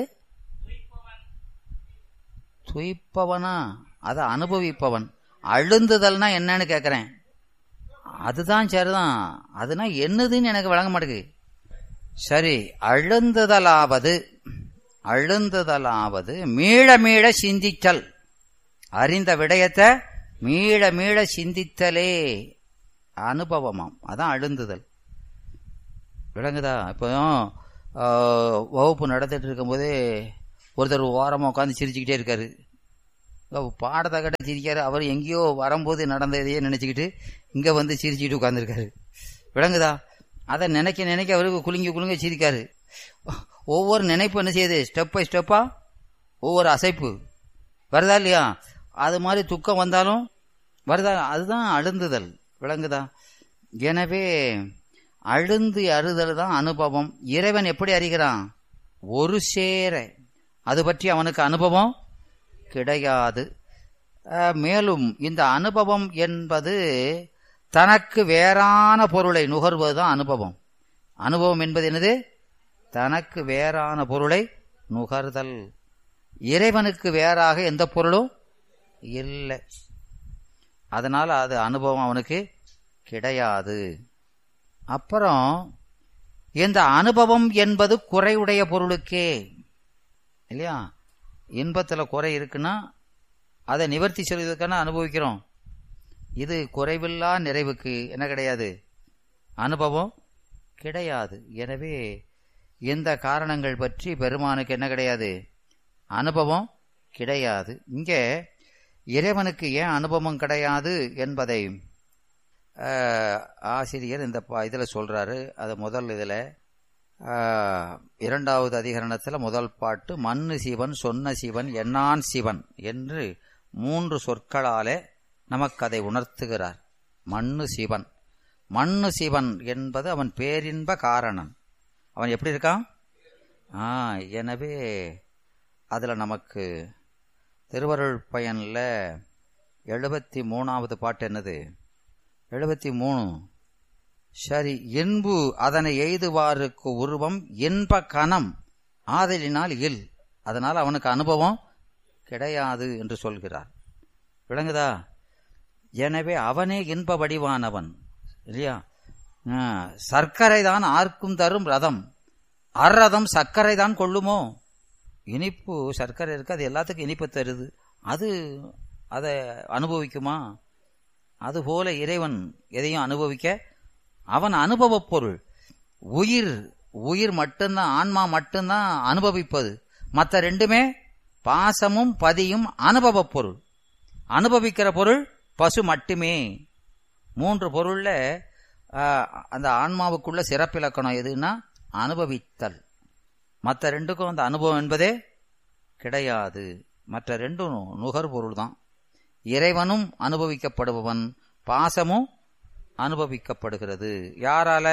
S5: துய்ப்பவனா அதை அனுபவிப்பவன் அழுந்துதல்னா என்னன்னு கேட்குறேன் அதுதான் சரிதான் அதுனா என்னதுன்னு எனக்கு வழங்க மாட்டேங்குது சரி அழுந்துதலாவது அழுந்துதலாவது மீள மீள சிந்தித்தல் அறிந்த விடயத்தை மீள மீள சிந்தித்தலே அனுபவமாம் அதான் அழுந்துதல் விளங்குதா இப்போ ஆஹ், வகுப்பு நடத்திட்டு இருக்கும்போதே ஒருத்தர் ஓரமாக உட்காந்து சிரிச்சுக்கிட்டே இருக்காரு அப்ப பாடத்தை கட்ட சிரிக்காரு அவர் எங்கேயோ வரும்போது நடந்ததையே நினைச்சுக்கிட்டு இங்க வந்து சிரிச்சுக்கிட்டு உட்காந்துருக்காரு விளங்குதா அதை நினைக்க நினைக்க அவருக்கு குலுங்கி குலுங்க சிரிக்காரு ஒவ்வொரு நினைப்பு என்ன செய்யுது ஸ்டெப் பை ஸ்டெப்பா ஒவ்வொரு அசைப்பு வருதா இல்லையா அது மாதிரி துக்கம் வந்தாலும் வருதா அதுதான் அழுந்துதல் விளங்குதா எனவே அழுந்து அறுதல் தான் அனுபவம் இறைவன் எப்படி அறிகிறான் ஒரு சேர அது பற்றி அவனுக்கு அனுபவம் கிடையாது அஹ், மேலும் இந்த அனுபவம் என்பது தனக்கு வேறான பொருளை நுகர்வதுதான் அனுபவம் அனுபவம் என்பது என்னது தனக்கு வேறான பொருளை நுகர்தல் இறைவனுக்கு வேறாக எந்த பொருளும் இல்லை அதனால அது அனுபவம் அவனுக்கு கிடையாது அப்புறம் இந்த அனுபவம் என்பது குறைவுடைய பொருளுக்கே இல்லையா இன்பத்துல குறை இருக்குன்னா அதை நிவர்த்தி செய்வதற்கான அனுபவிக்கிறோம் இது குறைவில்லா நிறைவுக்கு என்ன கிடையாது அனுபவம் கிடையாது எனவே இந்த காரணங்கள் பற்றி பெருமானுக்கு என்ன கிடையாது அனுபவம் கிடையாது இங்கே இறைவனுக்கு ஏன் அனுபவம் கிடையாது என்பதை ஆஹ், ஆசிரியர் இந்த ப- இதுல சொல்றாரு அது முதல் இதுல ஆஹ், இரண்டாவது அதிகரணத்துல முதல் பாட்டு மண்ணு சிவன் சொன்ன சிவன் எண்ணான் சிவன் என்று மூன்று சொற்களாலே நமக்கு அதை உணர்த்துகிறார் மண்ணு சிவன் மண்ணு சிவன் என்பது அவன் பேரின்ப காரணன் அவன் எப்படி இருக்கான் ஆ எனவே அதுல நமக்கு திருவருள் பயன்ல எழுபத்தி மூணாவது பாட்டு என்னது எழுபத்தி மூணு சரி இன்பு அதனை எய்துவாருக்கு உருவம் இன்ப கணம் ஆதலினால் இல் அதனால் அவனுக்கு அனுபவம் கிடையாது என்று சொல்கிறார் விளங்குதா எனவே அவனே இன்ப வடிவானவன் இல்லையா ஆ, சர்க்கரை தான் ஆர்க்கும் தரும் ரதம் அறதம் சர்க்கரை தான் கொள்ளுமோ இனிப்பு சர்க்கரை இருக்கு அது எல்லாத்துக்கும் இனிப்பு தருது அது அதை அனுபவிக்குமா அதுபோல இறைவன் எதையும் அனுபவிக்க அவன் அனுபவப் பொருள் உயிர் உயிர் மட்டும்தான் ஆன்மா மட்டும்தான் அனுபவிப்பது மற்ற ரெண்டுமே பாசமும் பதியும் அனுபவப் பொருள் அனுபவிக்கிற பொருள் பசு மட்டுமே மூன்று பொருள்ல ஆஹ், அந்த ஆன்மாவுக்குள்ள சிறப்பிலக்கணம் எதுன்னா அனுபவித்தல் மற்ற ரெண்டுக்கும் அந்த அனுபவம் என்பதே கிடையாது மற்ற ரெண்டும் நுகர்பொருள் தான் இறைவனும் அனுபவிக்கப்படுபவன் பாசமும் அனுபவிக்கப்படுகிறது யாரால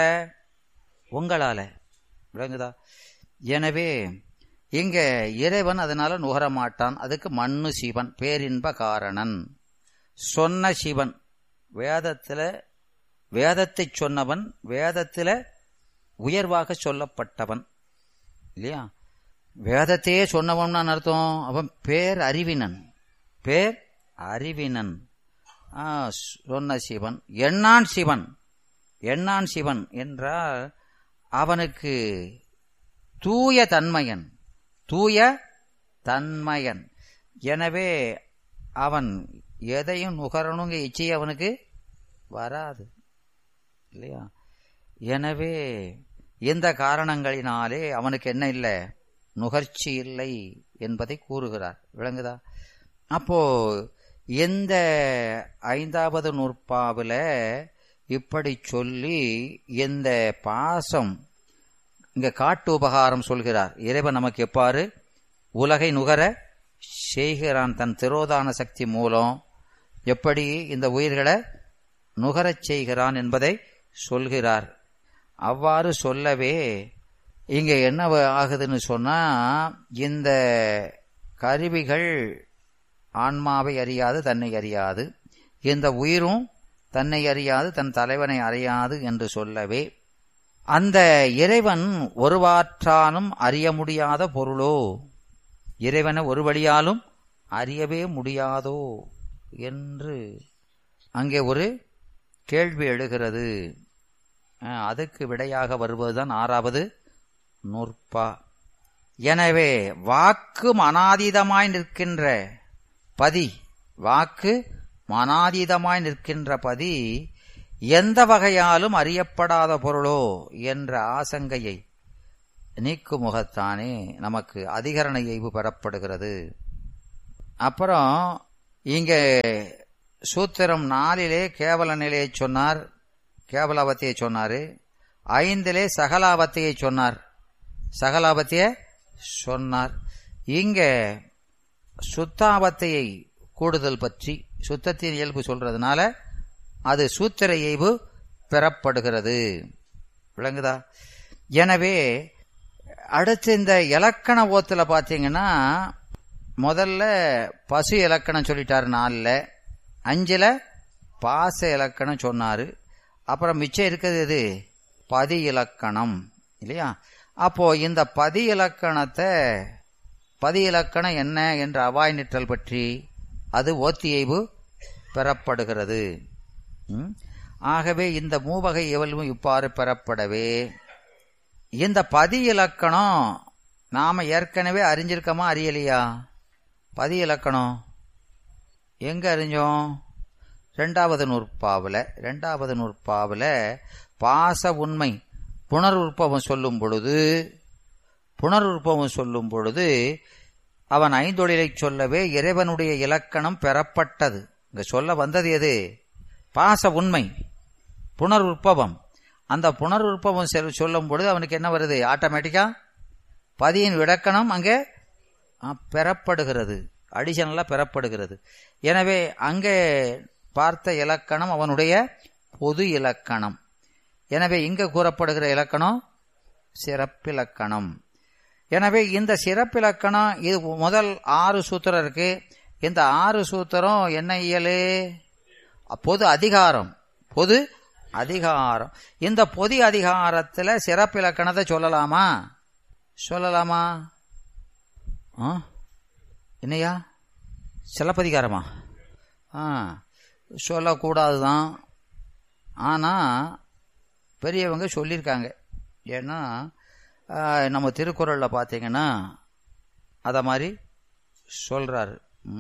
S5: உங்களால விளங்குதா எனவே இங்க இறைவன் அதனால நுகர மாட்டான் அதுக்கு மண்ணு சிவன் பேரின்ப காரணன் சொன்ன சிவன் வேதத்துல வேதத்தை சொன்னவன் வேதத்துல உயர்வாக சொல்லப்பட்டவன் இல்லையா வேதத்தையே சொன்னவன் அர்த்தம் அவன் பேர் அறிவினன் பேர் அறிவினன் ஆ, சொன்ன சிவன் எண்ணான் சிவன் எண்ணான் சிவன் என்றால் அவனுக்கு தூய தன்மையன் தூய தன்மையன் எனவே அவன் எதையும் நுகரணுங்க இச்சை அவனுக்கு வராது இல்லையா எனவே இந்த காரணங்களினாலே அவனுக்கு என்ன இல்லை நுகர்ச்சி இல்லை என்பதை கூறுகிறார் விளங்குதா அப்போ இந்த ஐந்தாவது நூற்பாவில் இப்படி சொல்லி இந்த பாசம் இங்க காட்டு உபகாரம் சொல்கிறார் இறைவன் நமக்கு எப்பாறு உலகை நுகர செய்கிறான் தன் திரோதான சக்தி மூலம் எப்படி இந்த உயிர்களை நுகரச் செய்கிறான் என்பதை சொல்கிறார் அவ்வாறு சொல்லவே இங்க என்ன ஆகுதுன்னு சொன்னா இந்த கருவிகள் ஆன்மாவை அறியாது தன்னை அறியாது இந்த உயிரும் தன்னை அறியாது தன் தலைவனை அறியாது என்று சொல்லவே அந்த இறைவன் ஒருவாற்றானும் அறிய முடியாத பொருளோ இறைவனை ஒரு வழியாலும் அறியவே முடியாதோ என்று அங்கே ஒரு கேள்வி எழுகிறது அஹ், அதுக்கு விடையாக வருவதுதான் ஆறாவது நூற்பா எனவே வாக்கு மனாதீதமாய் நிற்கின்ற பதி வாக்கு மனாதீதமாய் நிற்கின்ற பதி எந்த வகையாலும் அறியப்படாத பொருளோ என்ற ஆசங்கையை நீக்குமுகத்தானே நமக்கு அதிகரண இயைபு பெறப்படுகிறது அப்புறம் இங்கே சூத்திரம் நாலிலே கேவல நிலையை சொன்னார் கேவலாபத்தியை சொன்னாரு ஐந்திலே சகலாபத்தியை சொன்னார் சகலாபத்திய சொன்னார் இங்க சுத்தாபத்தையை கூடுதல் பற்றி சுத்தத்தின் இயல்பு சொல்றதுனால அது சூத்திர இயல்பு பெறப்படுகிறது விளங்குதா எனவே அடுத்து இந்த இலக்கண ஓத்துல பாத்தீங்கன்னா முதல்ல பசு இலக்கணம் சொல்லிட்டாரு நாலில் அஞ்சுல பாச இலக்கணம் சொன்னாரு அப்புறம் மிச்சம் இருக்கிறது எது பதி இலக்கணம் இல்லையா அப்போ இந்த பதி இலக்கணத்தை பதி இலக்கணம் என்ன என்ற அவாய் நிற்றல் பற்றி அது ஓத்தியைவு பெறப்படுகிறது ம்? ஆகவே இந்த மூவகை எவலும் இவ்வாறு பெறப்படவே இந்த பதி இலக்கணம் நாம ஏற்கனவே அறிஞ்சிருக்கோமா அறியலையா பதி இலக்கணம் எங்க அறிஞ்சோம் ரெண்டாவது நூற்பாவில் ரெண்டாவது நூற்பாவில் பாச உண்மை புனருற்பவம் சொல்லும் பொழுது புனருற்பவம் சொல்லும் பொழுது அவன் ஐந்தொழிலை சொல்லவே இறைவனுடைய இலக்கணம் பெறப்பட்டது இங்க சொல்ல வந்தது எது பாச உண்மை புனருற்பவம் அந்த புனருற்பவம் செல் சொல்லும் பொழுது அவனுக்கு என்ன வருது ஆட்டோமேட்டிக்கா பதியின் விளக்கணம் அங்கே ஆ, பெறப்படுகிறது அடிஷனலா பெறப்படுகிறது எனவே அங்கே பார்த்த இலக்கணம் அவனுடைய பொது இலக்கணம் எனவே இங்க கூறப்படுகிற இலக்கணம் சிறப்பிலக்கணம் எனவே இந்த சிறப்பிலக்கணம் இது முதல் ஆறு சூத்திரம் இருக்கு இந்த ஆறு சூத்திரம் என்ன இயலு பொது அதிகாரம் பொது அதிகாரம் இந்த பொது அதிகாரத்துல சிறப்பிலக்கணத்தை சொல்லலாமா சொல்லலாமா ஆ என்னையா சிலப்பதிகாரமா ஆ சொல்லக்கூடாதுதான் ஆனால் பெரியவங்க சொல்லியிருக்காங்க ஏன்னா ஆ, நம்ம திருக்குறளில் பார்த்தீங்கன்னா அதை மாதிரி சொல்கிறாரு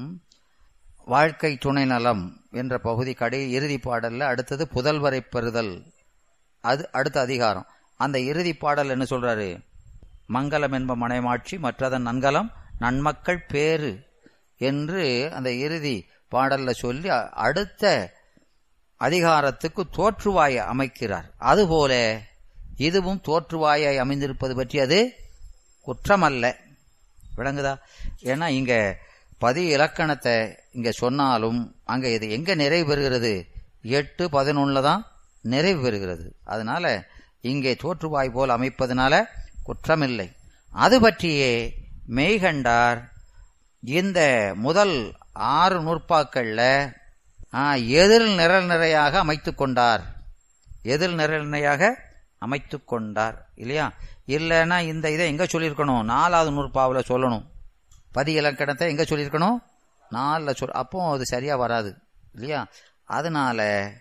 S5: வாழ்க்கை துணை நலம் என்ற பகுதி கடை இறுதி பாடல்ல அடுத்தது புதல்வரை பெறுதல் அது அடுத்த அதிகாரம் அந்த இறுதி பாடல் என்ன சொல்றாரு மங்களம் என்ப மனைமாட்சி மற்றதன் நன்கலம் நன்மக்கள் பேரு என்று அந்த இறுதி பாடல்ல சொல்லி அ- அடுத்த அதிகாரத்துக்கு தோற்றுவாயை அமைக்கிறார் அதுபோல இதுவும் தோற்றுவாயை அமைந்திருப்பது பற்றி அது குற்றமல்ல விளங்குதா ஏன்னா இங்க பதி இலக்கணத்தை இங்க சொன்னாலும் அங்க இது எங்க நிறைவு பெறுகிறது எட்டு பதினொன்னுல தான் நிறைவு பெறுகிறது அதனால இங்கே தோற்றுவாய் போல் அமைப்பதனால குற்றமில்லை அது பற்றியே மெய்கண்டார் இந்த முதல் ஆறு நூற்பாக்கள்ல ஆ, எதிர் நிரல் நிறையாக அமைத்துக் கொண்டார் எதிர் நிரல் நிறையாக அமைத்துக் கொண்டார் இல்லையா இல்லைன்னா இந்த இதை எங்க சொல்லியிருக்கணும் நாலாவது நூற்பாவில் சொல்லணும் பதி இலக்கணத்தை எங்க சொல்லியிருக்கணும் நாலில் சொல் அப்போ அது சரியா வராது இல்லையா அதனால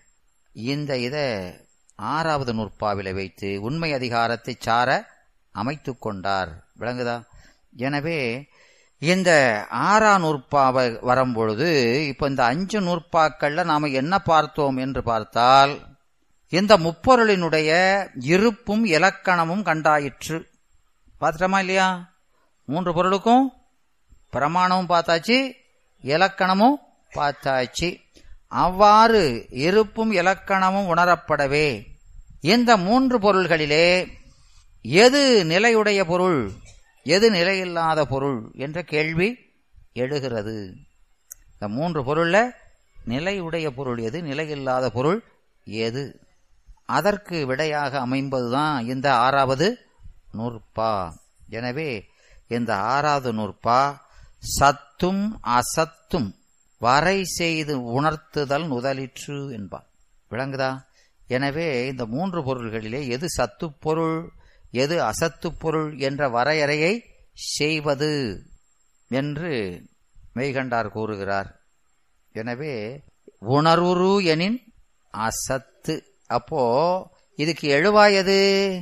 S5: இந்த இதை ஆறாவது நூற்பாவில வைத்து உண்மை அதிகாரத்தை சார அமைத்துக் கொண்டார் விளங்குதா எனவே இந்த ஆறாம் நூற்பாவை வரும்பொழுது இப்ப இந்த அஞ்சு நூற்பாக்கள்ல நாம என்ன பார்த்தோம் என்று பார்த்தால் இந்த முப்பொருளினுடைய இருப்பும் இலக்கணமும் கண்டாயிற்று பார்த்துட்டோமா இல்லையா மூன்று பொருளுக்கும் பிரமாணமும் பார்த்தாச்சு இலக்கணமும் பார்த்தாச்சு அவ்வாறு இருப்பும் இலக்கணமும் உணரப்படவே இந்த மூன்று பொருள்களிலே எது நிலையுடைய பொருள் எது நிலையில்லாத பொருள் என்ற கேள்வி எழுகிறது இந்த மூன்று பொருள்ல நிலையுடைய பொருள் எது நிலையில்லாத பொருள் எது அதற்கு விடையாக அமைம்பதுதான் இந்த ஆறாவது நூற்பா எனவே இந்த ஆறாவது நூற்பா சத்தும் அசத்தும் வரை செய்து உணர்த்துதல் நுதலிற்று என்பார் விளங்குதா எனவே இந்த மூன்று பொருள்களிலே எது சத்து பொருள் எது அசத்து பொருள் என்ற வரையறையை செய்வது என்று மெய்கண்டார் கூறுகிறார் எனவே உணர்வுரு எனின் அசத்து அப்போ இதுக்கு எழுவாயது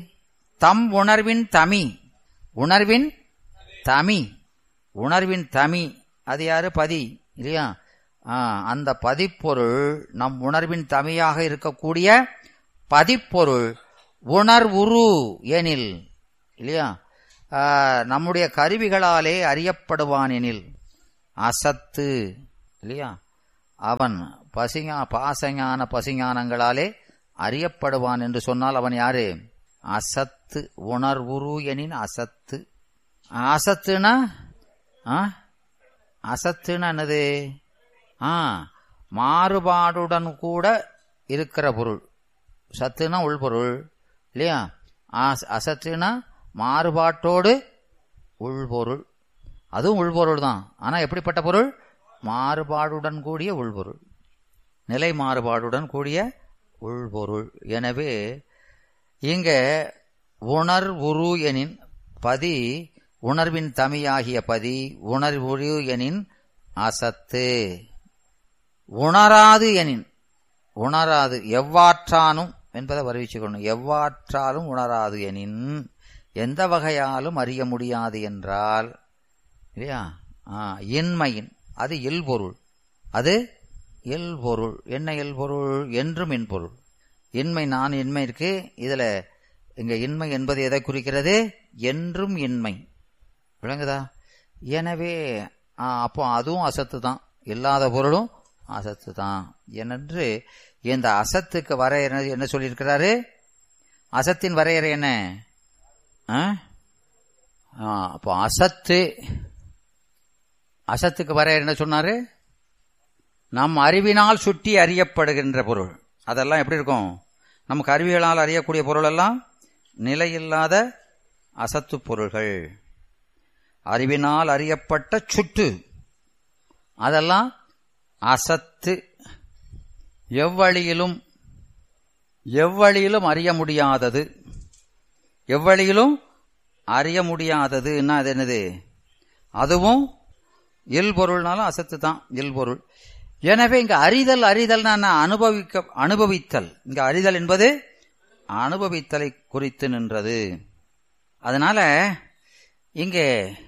S5: தம் உணர்வின் தமி உணர்வின் தமி உணர்வின் தமி அது யாரு பதி இல்லையா ஆ, அந்த பதிப்பொருள் நம் உணர்வின் தமியாக இருக்கக்கூடிய பதிப்பொருள் உணர்வுரு எனில் இல்லையா ஆ, நம்முடைய கருவிகளாலே அறியப்படுவான் எனில் அசத்து இல்லையா அவன் பசிஞா பாசஞான பசிஞானங்களாலே அறியப்படுவான் என்று சொன்னால் அவன் யாரு அசத்து உணர்வுரு எனின் அசத்து அசத்துனா ஆ? அசத்துனா என்னது ஆ மாறுபாடுடன் கூட இருக்கிற பொருள் சத்துனா உள்பொருள் இல்லையா ஆஸ்- அசத்துனா மாறுபாட்டோடு உள்பொருள் அதுவும் உள்பொருள் தான் ஆனா எப்படிப்பட்ட பொருள் மாறுபாடுடன் கூடிய உள்பொருள் நிலை மாறுபாடுடன் கூடிய உள்பொருள் எனவே இங்க உணர்வுரு எனின் பதி உணர்வின் தமியாகிய பதி உணர்வுரு எனின் அசத்து உணராது எனின் உணராது எவ்வாற்றானும் என்பதை வருவிச்சுக்கணும் எவ்வாற்றாலும் உணராது எனின் எந்த வகையாலும் அறிய முடியாது என்றால் இல்லையா ஆ, இன்மையின் அது இல்பொருள் அது இல்பொருள் என்ன இல்பொருள் என்றும் இன்பொருள் இன்மை நான் இன்மை இருக்கு இதுல இங்க இன்மை என்பது எதை குறிக்கிறது என்றும் இன்மை விளங்குதா எனவே ஆ, அப்போ அதுவும் அசத்து தான் இல்லாத பொருளும் அசத்து தான் என்று இந்த அசத்துக்கு வரையறை என்ன சொல்லியிருக்கிறாரு அசத்தின் வரையறை என்ன ஆ? ஆ, அப்போ அசத்து அசத்துக்கு வரையறை என்ன சொன்னாரு நம் அறிவினால் சுட்டி அறியப்படுகின்ற பொருள் அதெல்லாம் எப்படி இருக்கும் நமக்கு அறிவியலால் அறியக்கூடிய பொருள் எல்லாம் நிலையில்லாத அசத்து பொருள்கள் அறிவினால் அறியப்பட்ட சுட்டு அதெல்லாம் அசத்து எவ்வழியிலும் எவ்வழியிலும் அறிய முடியாதது எவ்வழியிலும் அறிய முடியாததுன்னா அது என்னது அதுவும் இல்பொருள்னாலும் அசத்து தான் இல்பொருள் எனவே இங்க அறிதல் அறிதல்னா என்ன? அனுபவிக்க அனுபவித்தல் இங்க அறிதல் என்பது அனுபவித்தலை குறித்து நின்றது அதனால இங்கே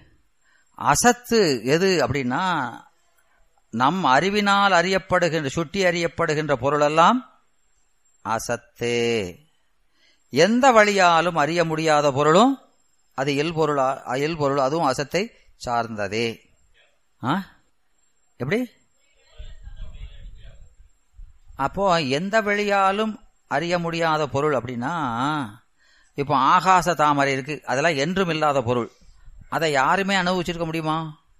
S5: அசத்து எது அப்படின்னா நம் அறிவினால் அறியப்படுகின்ற சுட்டி அறியப்படுகின்ற பொருளெல்லாம் அசத்தே எந்த வழியாலும் அறிய முடியாத பொருளும் அது எல்பொருள் எல்பொருள் அதுவும் அசத்தை சார்ந்ததே ஆ எப்படி அப்போ எந்த வழியாலும் அறிய முடியாத பொருள் அப்படின்னா இப்போ ஆகாச தாமரை இருக்கு அதெல்லாம் என்றும் இல்லாத பொருள் அதை யாருமே அனுபவிச்சிருக்க முடியுமா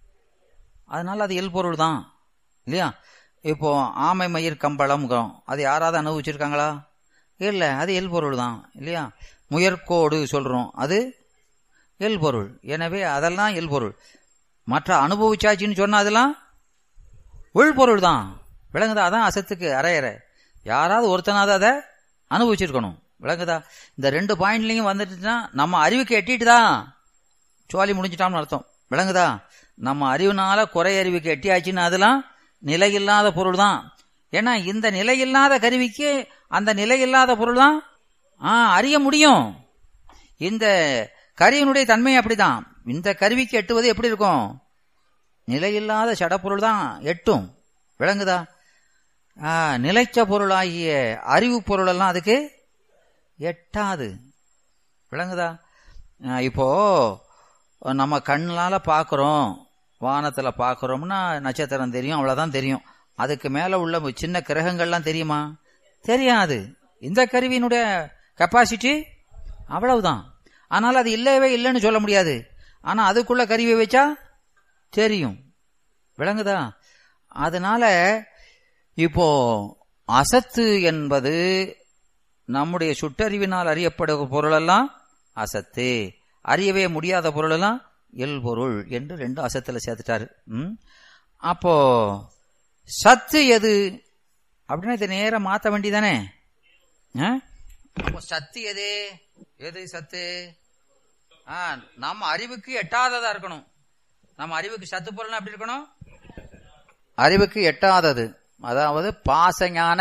S5: அதனால அது எல்பொருள் தான் இல்லையா இப்போ ஆமை மயிர் கம்பளம் அது யாராவது அனுபவிச்சிருக்காங்களா இல்லை அது எல்பொருள் தான் இல்லையா முயற்கோடு சொல்றோம் அது எல்பொருள் எனவே அதெல்லாம் எல்பொருள் மற்ற அனுபவிச்சாச்சுன்னு சொன்னா அதெல்லாம் உள்பொருள் தான் விளங்குதா அதான் அசத்துக்கு அரையறை யாராவது ஒருத்தனாவது அதை அனுபவிச்சிருக்கணும் விளங்குதா இந்த ரெண்டு பாயிண்ட்லையும் வந்துட்டுன்னா நம்ம அறிவுக்கு எட்டிட்டு தான் சோழி முடிஞ்சிட்டான்னு அர்த்தம் விளங்குதா நம்ம அறிவுனால குறை அறிவுக்கு எட்டியாச்சுன்னு அதெல்லாம் நிலையில்லாத பொருள் தான் ஏன்னா இந்த நிலையில்லாத கருவிக்கு அந்த நிலையில்லாத பொருள் தான் ஆ அறிய முடியும் இந்த கருவியினுடைய தன்மை அப்படிதான் இந்த கருவிக்கு எட்டுவது எப்படி இருக்கும் நிலையில்லாத சடப்பொருள் தான் எட்டும் விளங்குதா ஆ, நிலைச்ச பொருளாகிய அறிவு பொருள் எல்லாம் அதுக்கு எட்டாது விளங்குதா ஆ, இப்போ நம்ம கண்ணால பார்க்குறோம் வானத்துல பார்க்குறோம்னா நட்சத்திரம் தெரியும் அவ்வளவுதான் தெரியும் அதுக்கு மேல உள்ள சின்ன கிரகங்கள்லாம் தெரியுமா தெரியாது இந்த கருவியினுடைய கெப்பாசிட்டி அவ்வளவுதான் ஆனால் அது இல்லவே இல்லைன்னு சொல்ல முடியாது ஆனா அதுக்குள்ள கருவியை வச்சா தெரியும் விளங்குதா அதனால இப்போ அசத்து என்பது நம்முடைய சுட்டறிவினால் அறியப்படும் பொருளெல்லாம் அசத்து அறியவே முடியாத பொருளெல்லாம் எல்பொருள் என்று ரெண்டு அசத்துல சேர்த்துட்டாரு ம்? அப்போ சத்து எது அப்படின்னா இதை நேரா மாத்த வேண்டியதானே ஆ? அப்போ சத்து எது எது சத்து ஆ, நம்ம அறிவுக்கு எட்டாததா இருக்கணும் நம்ம அறிவுக்கு சத்து பொருள்னா எப்படி இருக்கணும் அறிவுக்கு எட்டாதது அதாவது பாசஞான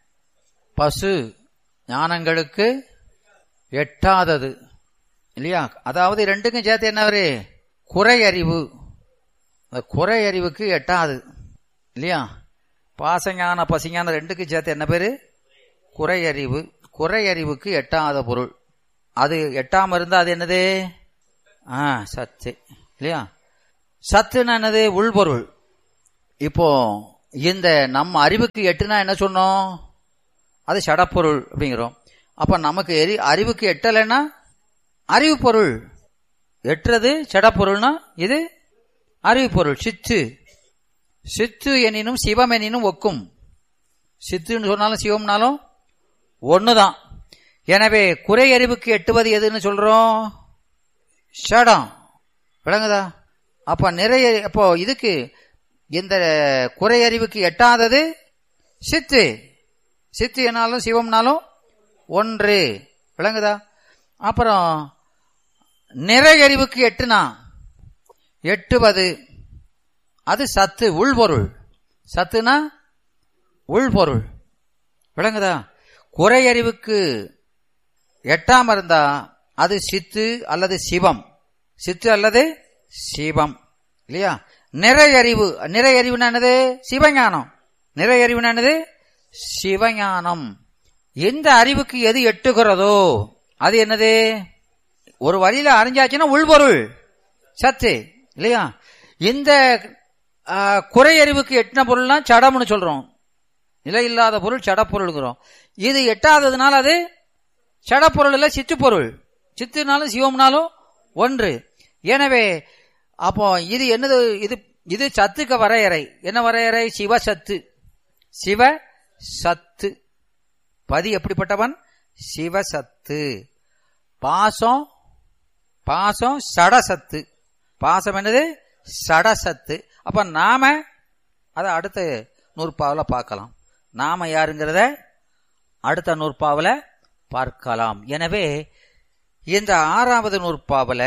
S5: பசு ஞானங்களுக்கு எட்டாதது இல்லையா அதாவது ரெண்டுக்கும் சேர்த்து என்ன வரு குறை அறிவு அந்த குறை அறிவுக்கு எட்டாது இல்லையா பாசஞான பசிஞான ரெண்டுக்கும் சேர்த்து என்ன பேரு குறை அறிவு குறை அறிவுக்கு எட்டாத பொருள் அது எட்டாம இருந்தா அது என்னது ஆ சத்து இல்லையா சத்துன்னா என்னது உள்பொருள் இப்போ இந்த நம்ம அறிவுக்கு எட்டுனா என்ன சொன்னோம் அது சடப்பொருள் அப்படிங்கிறோம் அப்ப நமக்கு எரி அறிவுக்கு எட்டலைன்னா அறிவு பொருள் எட்டுறது சடப்பொருள்னா இது அறிவு பொருள் சித்து சித்து எனினும் சிவம் எனினும் ஒக்கும் சித்துன்னு சொன்னாலும் சிவம்னாலும் ஒண்ணுதான் எனவே குறை அறிவுக்கு எட்டுவது எதுன்னு சொல்றோம் ஷடம் விளங்குதா அப்ப நிறைய அப்போ இதுக்கு இந்த குறை அறிவுக்கு எட்டாதது சித்து சித்து என்னாலும் சிவம்னாலும் ஒன்று விளங்குதா அப்புறம் நிறை அறிவுக்கு எட்டுனா எட்டுவது அது சத்து உள்பொருள் சத்துனா உள்பொருள் விளங்குதா குறை அறிவுக்கு எட்டாம இருந்தா அது சித்து அல்லது சிவம் சித்து அல்லது சிவம் இல்லையா நிறை அறிவு நிறை அறிவுனா என்னது சிவஞானம் நிறை அறிவுனா என்னது சிவஞானம் எந்த அறிவுக்கு எது எட்டுகிறதோ அது என்னது ஒரு வழியில அறிஞ்சாச்சுன்னா உள்பொருள் சத்து இல்லையா இந்த ஆ, குறை அறிவுக்கு எட்டின பொருள்னா சடம்னு சொல்றோம் நிலை இல்லாத பொருள் சடப்பொருள்ங்கிறோம் இது எட்டாததுனால அது சடப்பொருள் இல்ல சித்து பொருள் சித்துனாலும் சிவம்னாலும் ஒன்று எனவே அப்போ இது என்னது இது இது சத்துக்கு வரையறை என்ன வரையறை சிவசத்து சிவ சத்து பதி எப்படிப்பட்டவன் சிவசத்து பாசம் பாசம் சடசத்து பாசம் என்னது சடசத்து அப்ப நாம அதை அடுத்த நூற்பாவில் பார்க்கலாம் நாம யாருங்கிறத அடுத்த நூற்பாவில் பார்க்கலாம் எனவே இந்த ஆறாவது நூற்பாவில்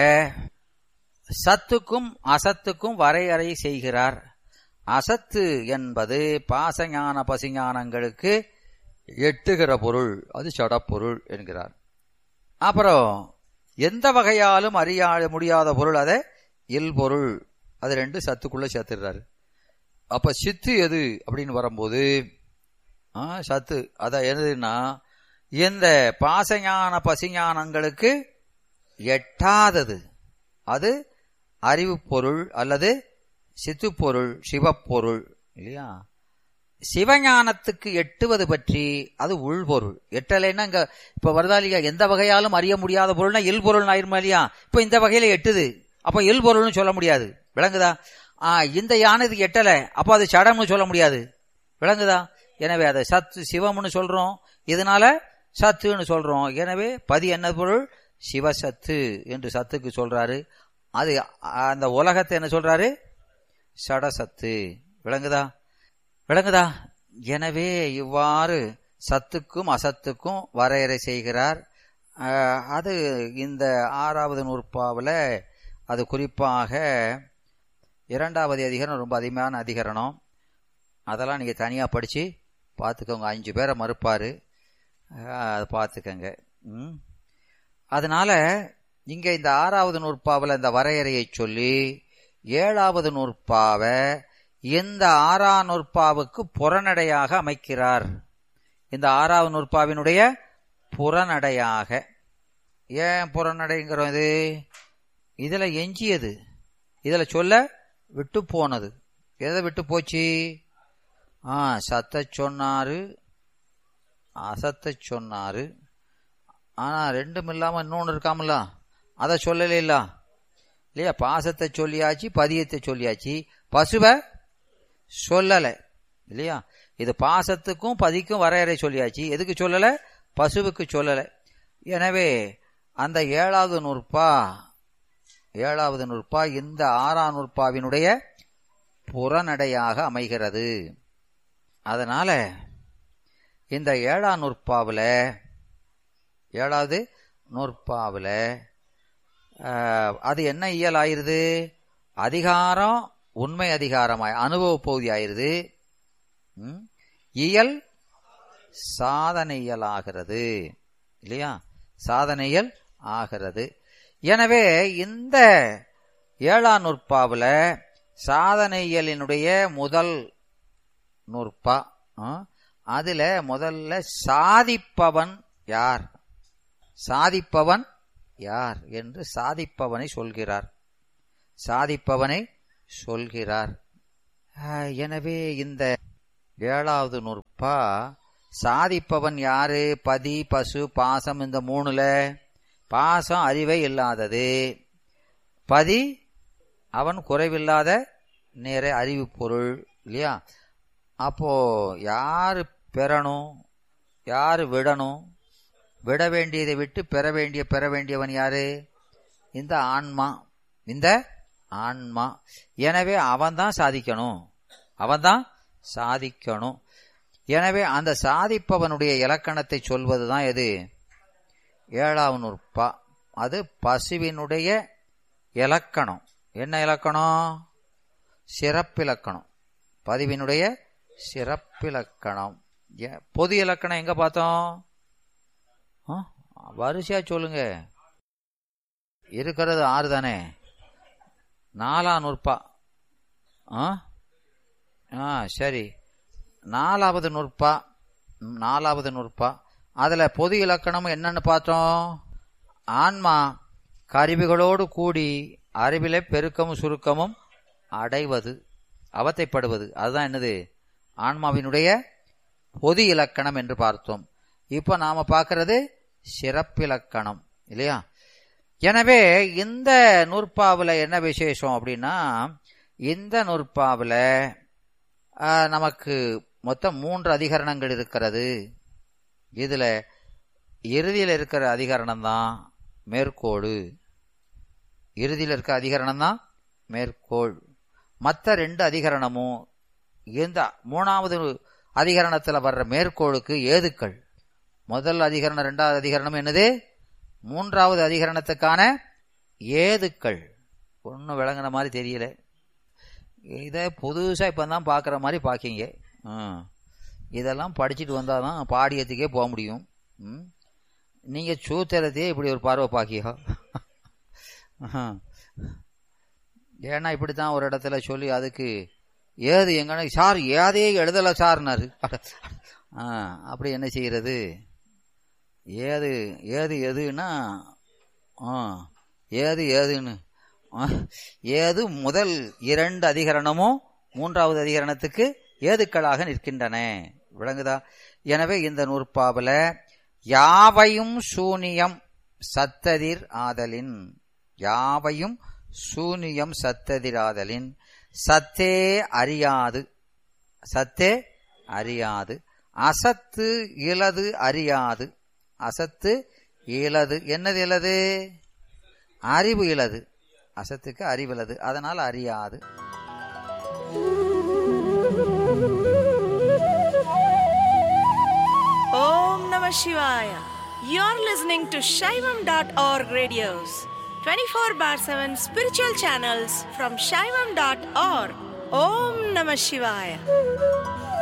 S5: சத்துக்கும் அசத்துக்கும் வரையறை செய்கிறார் அசத்து என்பது பாசஞான பசிஞானங்களுக்கு எட்டுகிற பொருள் அது சடப்பொருள் என்கிறார் அப்புறம் எந்த வகையாலும் அறிய முடியாத பொருள் அதை இல்பொருள் அது ரெண்டு சத்துக்குள்ள சேர்த்துடுறாரு அப்ப சித்து எது அப்படின்னு வரும்போது ஆ, சத்து அத எதுன்னா இந்த பாசஞான பசிஞானங்களுக்கு எட்டாதது அது அறிவு பொருள் அல்லது சித்து பொருள் சிவப்பொருள் இல்லையா சிவஞானத்துக்கு எட்டுவது பற்றி அது உள்பொருள் எட்டலைன்னா இங்க இப்ப வருதா இல்லையா எந்த வகையாலும் அறிய முடியாத பொருள்னா இல் பொருள் ஆயிருமா இல்லையா இப்ப இந்த வகையில எட்டுது அப்ப இல் பொருள்னு சொல்ல முடியாது விளங்குதா ஆ, இந்த யானைக்கு எட்டல அப்ப அது சடம்னு சொல்ல முடியாது விளங்குதா எனவே அதை சத்து சிவம்னு சொல்றோம் இதனால சத்துன்னு சொல்றோம் எனவே பதி என்ன பொருள் சிவசத்து என்று சத்துக்கு சொல்றாரு அது அந்த உலகத்தை என்ன சொல்றாரு சடசத்து விளங்குதா விளங்குதா எனவே இவ்வாறு சத்துக்கும் அசத்துக்கும் வரையறை செய்கிறார் அஹ், அது இந்த ஆறாவது நூற்பாவில் அது குறிப்பாக இரண்டாவது அதிகரணம் ரொம்ப அதிகமான அதிகரணம் அதெல்லாம் நீங்கள் தனியாக படித்து பார்த்துக்கோங்க அஞ்சு பேரை மறுப்பார் அதை பார்த்துக்கங்க ம் அதனால இங்க இந்த ஆறாவது நூற்பாவில் இந்த வரையறையை சொல்லி ஏழாவது நூற்பாவை இந்த ஆறாம் நூற்பாவுக்கு புறநடையாக அமைக்கிறார் இந்த ஆறாவது நூற்பாவினுடைய புறநடையாக ஏன் புறநடைங்கிறோம் இது இதுல எஞ்சியது இதுல சொல்ல விட்டு போனது எதை விட்டு போச்சு ஆ சத்த சொன்னாரு அசத்தை சொன்னாரு ஆனா ரெண்டும் இல்லாம இன்னொன்னு இருக்காமல அதை சொல்லல இல்லையா பாசத்தை சொல்லியாச்சு பதியத்தை சொல்லியாச்சு பசுவை சொல்லல இல்லையா இது பாசத்துக்கும் பதிக்கும் வரையறை சொல்லியாச்சு எதுக்கு சொல்லல பசுவுக்கு சொல்லல எனவே அந்த ஏழாவது நூற்பா ஏழாவது நூற்பா இந்த ஆறாம் நூற்பாவினுடைய புறநடையாக அமைகிறது அதனால இந்த ஏழாம் நூற்பாவில் ஏழாவது நூற்பாவில் அது என்ன இயல் ஆயிருது அதிகாரம் உண்மை அதிகாரமாய் அனுபவ பகுதி ஆயிருது ம்? இயல் சாதனையல் ஆகிறது இல்லையா சாதனையல் ஆகிறது எனவே இந்த ஏழாம் நூற்பாவில் சாதனையலினுடைய முதல் நூற்பா ஆ, அதுல முதல்ல சாதிப்பவன் யார் சாதிப்பவன் யார் என்று சாதிப்பவனை சொல்கிறார் சாதிப்பவனை சொல்கிறார் ஆஹ், எனவே இந்த ஏழாவது நூற்பா சாதிப்பவன் யாரு பதி பசு பாசம் இந்த மூணுல பாசம் அறிவை இல்லாதது பதி அவன் குறைவில்லாத நேர அறிவு பொருள் இல்லையா அப்போ யாரு பெறணும் யாரு விடணும் விட வேண்டியதை விட்டு பெற வேண்டிய பெற வேண்டியவன் யாரு இந்த ஆன்மா இந்த ஆன்மா எனவே அவன்தான் சாதிக்கணும் அவன்தான் சாதிக்கணும் எனவே அந்த சாதிப்பவனுடைய இலக்கணத்தை சொல்வதுதான் எது ஏழாவது நூற்பா அது பசுவினுடைய இலக்கணம் என்ன இலக்கணம் சிறப்பிலக்கணம் பதிவினுடைய சிறப்பிலக்கணம் ஏ- பொது இலக்கணம் எங்க பார்த்தோம் ஆ, வரிசையா சொல்லுங்க இருக்கிறது ஆறு தானே நாலா நூற்பா ஆ ஆ சரி நாலாவது நூற்பா ம், நாலாவது நூற்பா அதுல பொது இலக்கணம் என்னன்னு பார்த்தோம் ஆன்மா கருவிகளோடு கூடி அறிவிலே பெருக்கமும் சுருக்கமும் அடைவது அவத்தைப்படுவது அதுதான் என்னது ஆன்மாவினுடைய பொது இலக்கணம் என்று பார்த்தோம் இப்போ நாம பார்க்கிறது சிறப்பிலக்கணம் இல்லையா எனவே இந்த நூற்பாவில் என்ன விசேஷம் அப்படின்னா இந்த நூற்பாவில் நமக்கு மொத்தம் மூன்று அதிகரணங்கள் இருக்கிறது இதுல இறுதியில் இருக்கிற அதிகரணம் தான் மேற்கோடு இறுதியில் இருக்க அதிகரணம் தான் மேற்கோள் மற்ற ரெண்டு அதிகரணமும் இந்த மூணாவது அதிகரணத்தில் வர்ற மேற்கோளுக்கு ஏதுக்கள் முதல் அதிகரணம் ரெண்டாவது அதிகரணம் என்னது மூன்றாவது அதிகரணத்துக்கான ஏதுக்கள் ஒன்றும் விளங்குன மாதிரி தெரியல இதை புதுசாக இப்போ தான் பார்க்குற மாதிரி பார்க்கிங்க ம் இதெல்லாம் படிச்சுட்டு வந்தால் தான் பாடியத்துக்கே போக முடியும் ம் நீங்கள் சூத்திரத்தையே இப்படி ஒரு பார்வை பார்க்கியோ ஏன்னா இப்படி தான் ஒரு இடத்துல சொல்லி அதுக்கு ஏது எங்கன்னா சார் ஏதே எழுதலை சார்னாரு ஆ அப்படி என்ன செய்கிறது ஏது ஏது எதுன்னா ஆ ஏது ஏதுன்னு ஆ, ஏது முதல் இரண்டு அதிகரணமும் மூன்றாவது அதிகரணத்துக்கு ஏதுக்களாக நிற்கின்றன விளங்குதா எனவே இந்த நூற்பாவில் யாவையும் சூனியம் சத்ததிர் ஆதலின் யாவையும் சூனியம் சத்ததிராதலின் சத்தே அறியாது சத்தே அறியாது அசத்து இலது அறியாது அசத்து இலது என்னது இலது அறிவு இலது அசத்துக்கு அறிவிலது அதனால் அறியாது
S6: Om Namah Shivaya. You're listening to Shaivam.org radios, 24 bar 7 spiritual channels from Shaivam.org. Om Namah Shivaya.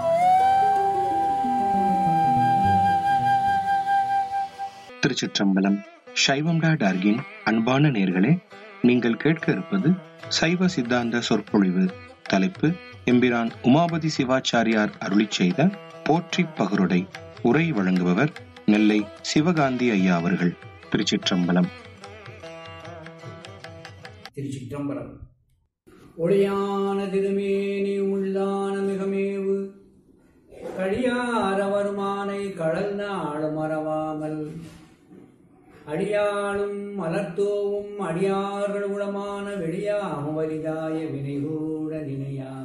S4: திருச்சிற்றம்பலம் சைவம்டா டார்கின் அன்பான நேர்களே நீங்கள் கேட்க இருப்பது சைவ சித்தாந்த சொற்பொழிவு தலைப்பு எம்பிரான் உமாபதி சிவாச்சாரியார் அருளிச் செய்த போற்றி பகருடை உரை வழங்குபவர் நெல்லை சிவகாந்தி ஐயா அவர்கள் திருச்சிற்றம்பலம்
S7: திருச்சிற்றம்பலம் ஒளியான திருமேனி உள்ளான மிகமேவு கழியார வருமானை கடல் நாடு மறவாமல் அடியாளும் மலர்த்தோவும் அடியார்கள் உளமான வெளியாகும் வலிதாய வினைகூட நினையா